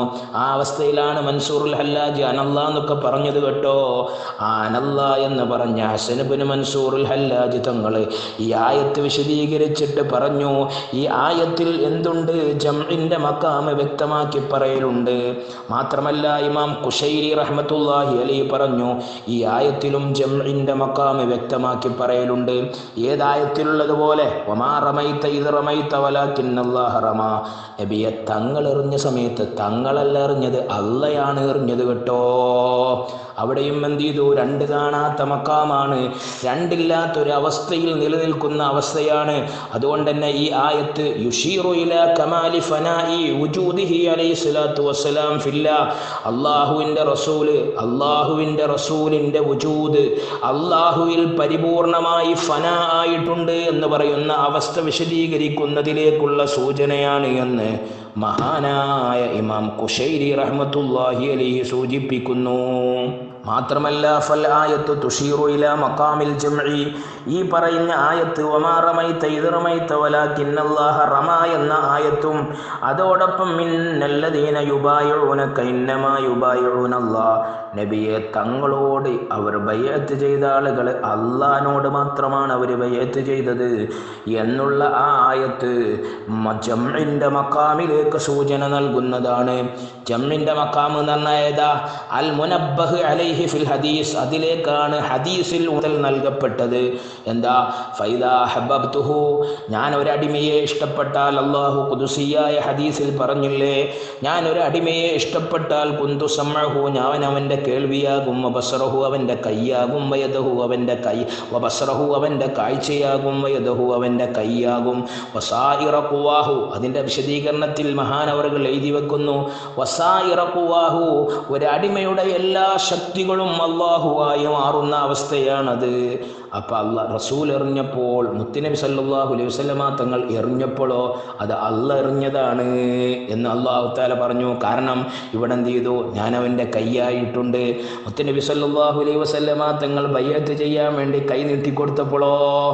അവസ്ഥയിലാണ് മൻസൂറുൽ ഹല്ലാജി അനല്ല എന്നൊക്കെ പറഞ്ഞത് കേട്ടോ ആ അനല്ല എന്ന് പറഞ്ഞ ഹസനബിന് മൻസൂറുൽ ഹല്ലാജി തങ്ങൾ ഈ ആയത്ത് വിശദീകരിച്ചിട്ട് പറഞ്ഞു ഈ ആയത്തിൽ എന്തുണ്ട് ജംഇന്റെ മക്കാമ് വ്യക്തമാക്കി പറയലുണ്ട് മാത്രമല്ല ഇമാം കുശൈരി റഹ്മത്തുല്ലാഹി അലി പറഞ്ഞു ഈ ആയത്തിലും ജംഇന്റെ മക്കാമ് വ്യക്തമാക്കി പറയലുണ്ട് ഏതായത്തിലുള്ളതുപോലെ ഒമാ റമൈത്ത ഇത് റമൈത്ത വലാക്കിന്നല്ലാഹ റമാ നബിയെ തങ്ങൾ എറിഞ്ഞ സമയത്ത് തങ്ങളല്ല എറിഞ്ഞത് അല്ലയാണ് എറിഞ്ഞത് കേട്ടോ അവിടെയും എന്ത് ചെയ്തു രണ്ട് കാണാത്ത മക്കാമാണ് രണ്ടില്ലാത്തൊരു അവസ്ഥയിൽ നിലനിൽക്കുന്ന അവസ്ഥയാണ് അതുകൊണ്ട് തന്നെ ഈ ആയത്ത് യുഷീറു ഇല കമാലി ഫനായി വുജൂദിഹി അലൈഹി സ്വലാത്തു വസ്സലാം ഫില്ല അള്ളാഹുവിൻ്റെ റസൂല് അള്ളാഹുവിൻ്റെ റസൂലിൻ്റെ വുജൂദ് അള്ളാഹുവിൽ പരിപൂർണമായി ഫന ആയിട്ടുണ്ട് എന്ന് പറയുന്ന അവസ്ഥ വിശദീകരിക്കുന്നതിലേക്കുള്ള സൂചനയാണ് എന്ന് മഹാനായ ഇമാം കുശൈരി റഹ്മത്തുല്ലാഹി അലൈഹി സൂചിപ്പിക്കുന്നു മാത്രമല്ല ഫൽ ആയത്ത് തുഷീറു ഇല മക്കാമിൽ ജംഇ ഈ പറയുന്ന ആയത്ത് ഒമാറമൈത്ത ഇതറമൈത്ത വലാക്കിന്നല്ലാഹ റമ എന്ന ആയത്തും അതോടൊപ്പം മിന്നല്ലദീന യുബായുനക ഇന്നമാ യുബായുനല്ലാ നബിയെ തങ്ങളോട് അവർ ബയ്യത്ത് ചെയ്ത ആളുകൾ അള്ളഹാനോട് മാത്രമാണ് അവർ ബയ്യത്ത് ചെയ്തത് എന്നുള്ള ആ ആയത്ത് മ- ജംഇന്റെ മക്കാമിലേക്ക് സൂചന നൽകുന്നതാണ് ജമ്മിന്റെ മക്കാം എന്ന് പറഞ്ഞാൽ ഏതാ അൽ മുനബ്ബഹ് അലൈഹി ഫിൽ ഹദീസ് അതിലേക്കാണ് ഹദീസിൽ മുതൽ നൽകപ്പെട്ടത് എന്താ ഫൈദാ ഹബബ്തുഹു ഞാൻ ഒരു അടിമയെ ഇഷ്ടപ്പെട്ടാൽ അള്ളാഹു കുതുസിയായ ഹദീസിൽ പറഞ്ഞില്ലേ ഞാൻ ഒരു അടിമയെ ഇഷ്ടപ്പെട്ടാൽ കുന്തു സമ്മഹു ഞാൻ അവൻ്റെ കേൾവിയാകും വബസറഹു അവൻ്റെ കൈയാകും വയദഹു അവൻ്റെ കൈ വബസറഹു അവൻ്റെ കാഴ്ചയാകും വയദഹു അവൻ്റെ കൈയാകും വസായിറ കുവാഹു അതിൻ്റെ വിശദീകരണത്തിൽ മഹാനവറുകൾ എഴുതി വെക്കുന്നു വസായിറ കുവാഹു ഒരു അടിമയുടെ എല്ലാ ശക്തികളും അള്ളാഹുവായി മാറുന്ന അവസ്ഥയാണത് അപ്പം അല്ല റസൂൽ എറിഞ്ഞപ്പോൾ മുത്തുനബി സല്ലല്ലാഹു അലൈഹി വസല്ലമ തങ്ങൾ എറിഞ്ഞപ്പോഴോ അത് അല്ല എറിഞ്ഞതാണ് എന്ന് അള്ളാഹു താല പറഞ്ഞു കാരണം ഇവിടെ എന്ത് ചെയ്തു ഞാൻ അവൻ്റെ കൈയായിട്ടുണ്ട് മുത്തുനബി സല്ലല്ലാഹു അലൈഹി വസല്ലമ തങ്ങൾ ബയ്യത്ത് ചെയ്യാൻ വേണ്ടി കൈ നീട്ടിക്കൊടുത്തപ്പോഴോ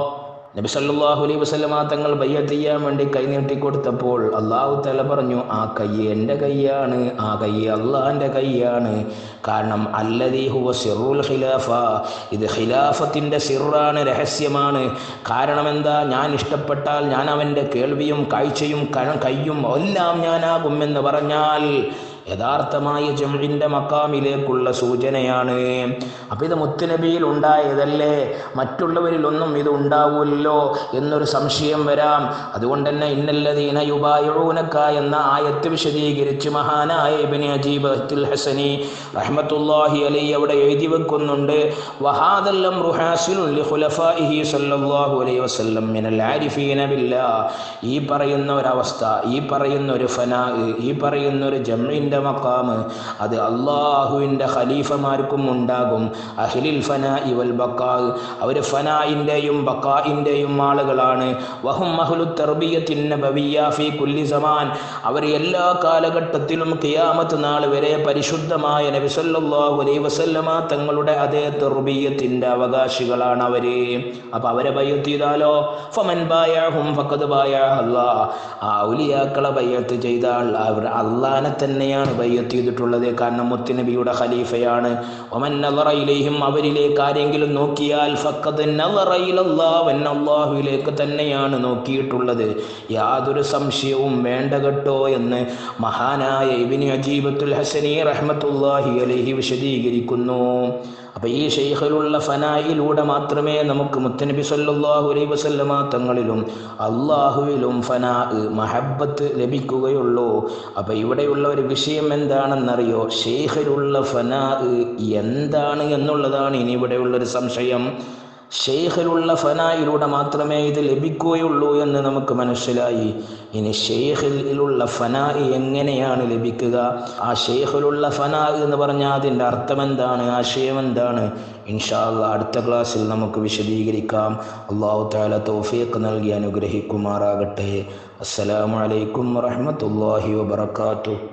നബി സല്ലല്ലാഹു അലൈഹി വസല്ലമ തങ്ങൾ ബയ്യത്ത് ചെയ്യാൻ വേണ്ടി കൈ നീട്ടിക്കൊടുത്തപ്പോൾ അള്ളാഹു തല പറഞ്ഞു ആ കൈ എൻ്റെ കൈയാണ് ആ കൈ അള്ളാഹിൻ്റെ കൈയാണ് കാരണം അല്ലദീ ഹുവ സിറുൽ ഖിലാഫ ഇത് ഖിലാഫത്തിൻ്റെ സിറാണ് രഹസ്യമാണ് കാരണം എന്താ ഞാൻ ഇഷ്ടപ്പെട്ടാൽ ഞാൻ അവൻ്റെ കേൾവിയും കാഴ്ചയും കഴ- കയ്യും എല്ലാം ഞാനാകും എന്ന് പറഞ്ഞാൽ യഥാർത്ഥമായ ജംഇൻ്റെ മക്കാമിലേക്കുള്ള സൂചനയാണ് അപ്പം ഇത് മുത്തുനബിയിൽ ഉണ്ടായതല്ലേ മറ്റുള്ളവരിലൊന്നും ഇത് ഉണ്ടാവില്ലോ എന്നൊരു സംശയം വരാം അതുകൊണ്ട് തന്നെ ഇന്നല്ലതീന യുബായൂനക്ക എന്ന ആയത്ത് വിശദീകരിച്ച് മഹാനായ ഇബ്നു അജീബ് അത്തുൽ ഹസനി റഹ്മത്തുല്ലാഹി അലൈ അവിടെ എഴുതി വെക്കുന്നുണ്ട് വഹാദല്ലം റുഹാസിലുൽ ലിഖുലഫാഇഹി സല്ലല്ലാഹു അലൈഹി വസല്ലം മിനൽ ആരിഫീന ബില്ലാ ഈ പറയുന്ന ഒരവസ്ഥ ഈ പറയുന്ന ഒരു ഫനാ ഈ പറയുന്ന ഒരു ജമ്മിൻ്റെ മക്കാമ് അത് അള്ളാഹുവിൻ്റെ ഖലീഫമാർക്കും ഉണ്ടാകും അഹ്ലിൽ ഫനാ ഇവൽ ബക്കാ അവർ ഫനായിൻ്റെയും ബക്കായിൻ്റെയും ആളുകളാണ് വഹും അഹ്ലു തർബിയത്തിൻ്റെ ബവിയ ഫി കുല്ലി സമാൻ അവർ എല്ലാ കാലഘട്ടത്തിലും കിയാമത്ത് നാൾ വരെ പരിശുദ്ധമായ നബി സല്ലല്ലാഹു അലൈഹി വസല്ലമ തങ്ങളുടെ അതേ തർബിയത്തിൻ്റെ അവകാശികളാണ് അവര് അപ്പൊ അവരെ ബയ്യത്ത് ചെയ്താലോ ഫമൻ ബായാഹും ഫഖദ് ബായാ അല്ലാഹ് ആ ഔലിയാക്കളെ ബയ്യത്ത് ചെയ്താൽ അവർ അള്ളാനെ തന്നെയാണ് ബയ്യത്ത് ചെയ്തിട്ടുള്ളത് കാരണം മുത്തുനബിയുടെ ഖലീഫയാണ് ഒമൻ നളറ ഇലൈഹിം അവരിലേക്ക് ആരെങ്കിലും നോക്കിയാൽ ഫഖദ് നളറ ഇലല്ലാഹ് വൻ അല്ലാഹുവിലേക്ക് തന്നെയാണ് നോക്കിയിട്ടുള്ളത് യാതൊരു സംശയവും വേണ്ട കേട്ടോ എന്ന് മഹാനായ ഇബ്നു അജീബത്തുൽ ഹസനി റഹ്മത്തുള്ളാഹി അലൈഹി വിശദീകരിക്കുന്നു അപ്പൊ ഈ ഷെയ്ഖിലുള്ള ഫനായിലൂടെ മാത്രമേ നമുക്ക് മുത്തനബി സല്ലല്ലാഹു അലൈഹി വസല്ലമ തങ്ങളിലും അള്ളാഹുവിലും ഫനാ മഹബത്ത് ലഭിക്കുകയുള്ളൂ അപ്പൊ ഇവിടെയുള്ള ഒരു വിഷയം എന്താണെന്നറിയോ ഷെയ്ഖിലുള്ള ഫനാ എന്താണ് എന്നുള്ളതാണ് ഇനി ഇവിടെയുള്ള ഒരു സംശയം ഷെയ്ഖിലുള്ള ഫനായിലൂടെ മാത്രമേ ഇത് ലഭിക്കുകയുള്ളൂ എന്ന് നമുക്ക് മനസ്സിലായി ഇനി ഷെയ്ഖിലുള്ള ഫനാ എങ്ങനെയാണ് ലഭിക്കുക ആ ഷെയ്ഖിലുള്ള ഫനാ എന്ന് പറഞ്ഞാൽ അതിൻ്റെ അർത്ഥം എന്താണ് ആശയം എന്താണ് ഇൻഷാല്ല അടുത്ത ക്ലാസ്സിൽ നമുക്ക് വിശദീകരിക്കാം അള്ളാഹു താല തൗഫീഖ് നൽകി അനുഗ്രഹിക്കുമാറാകട്ടെ അസ്സലാമു അലൈക്കും വറഹ്മത്തുള്ളാഹി വബറകാതുഹു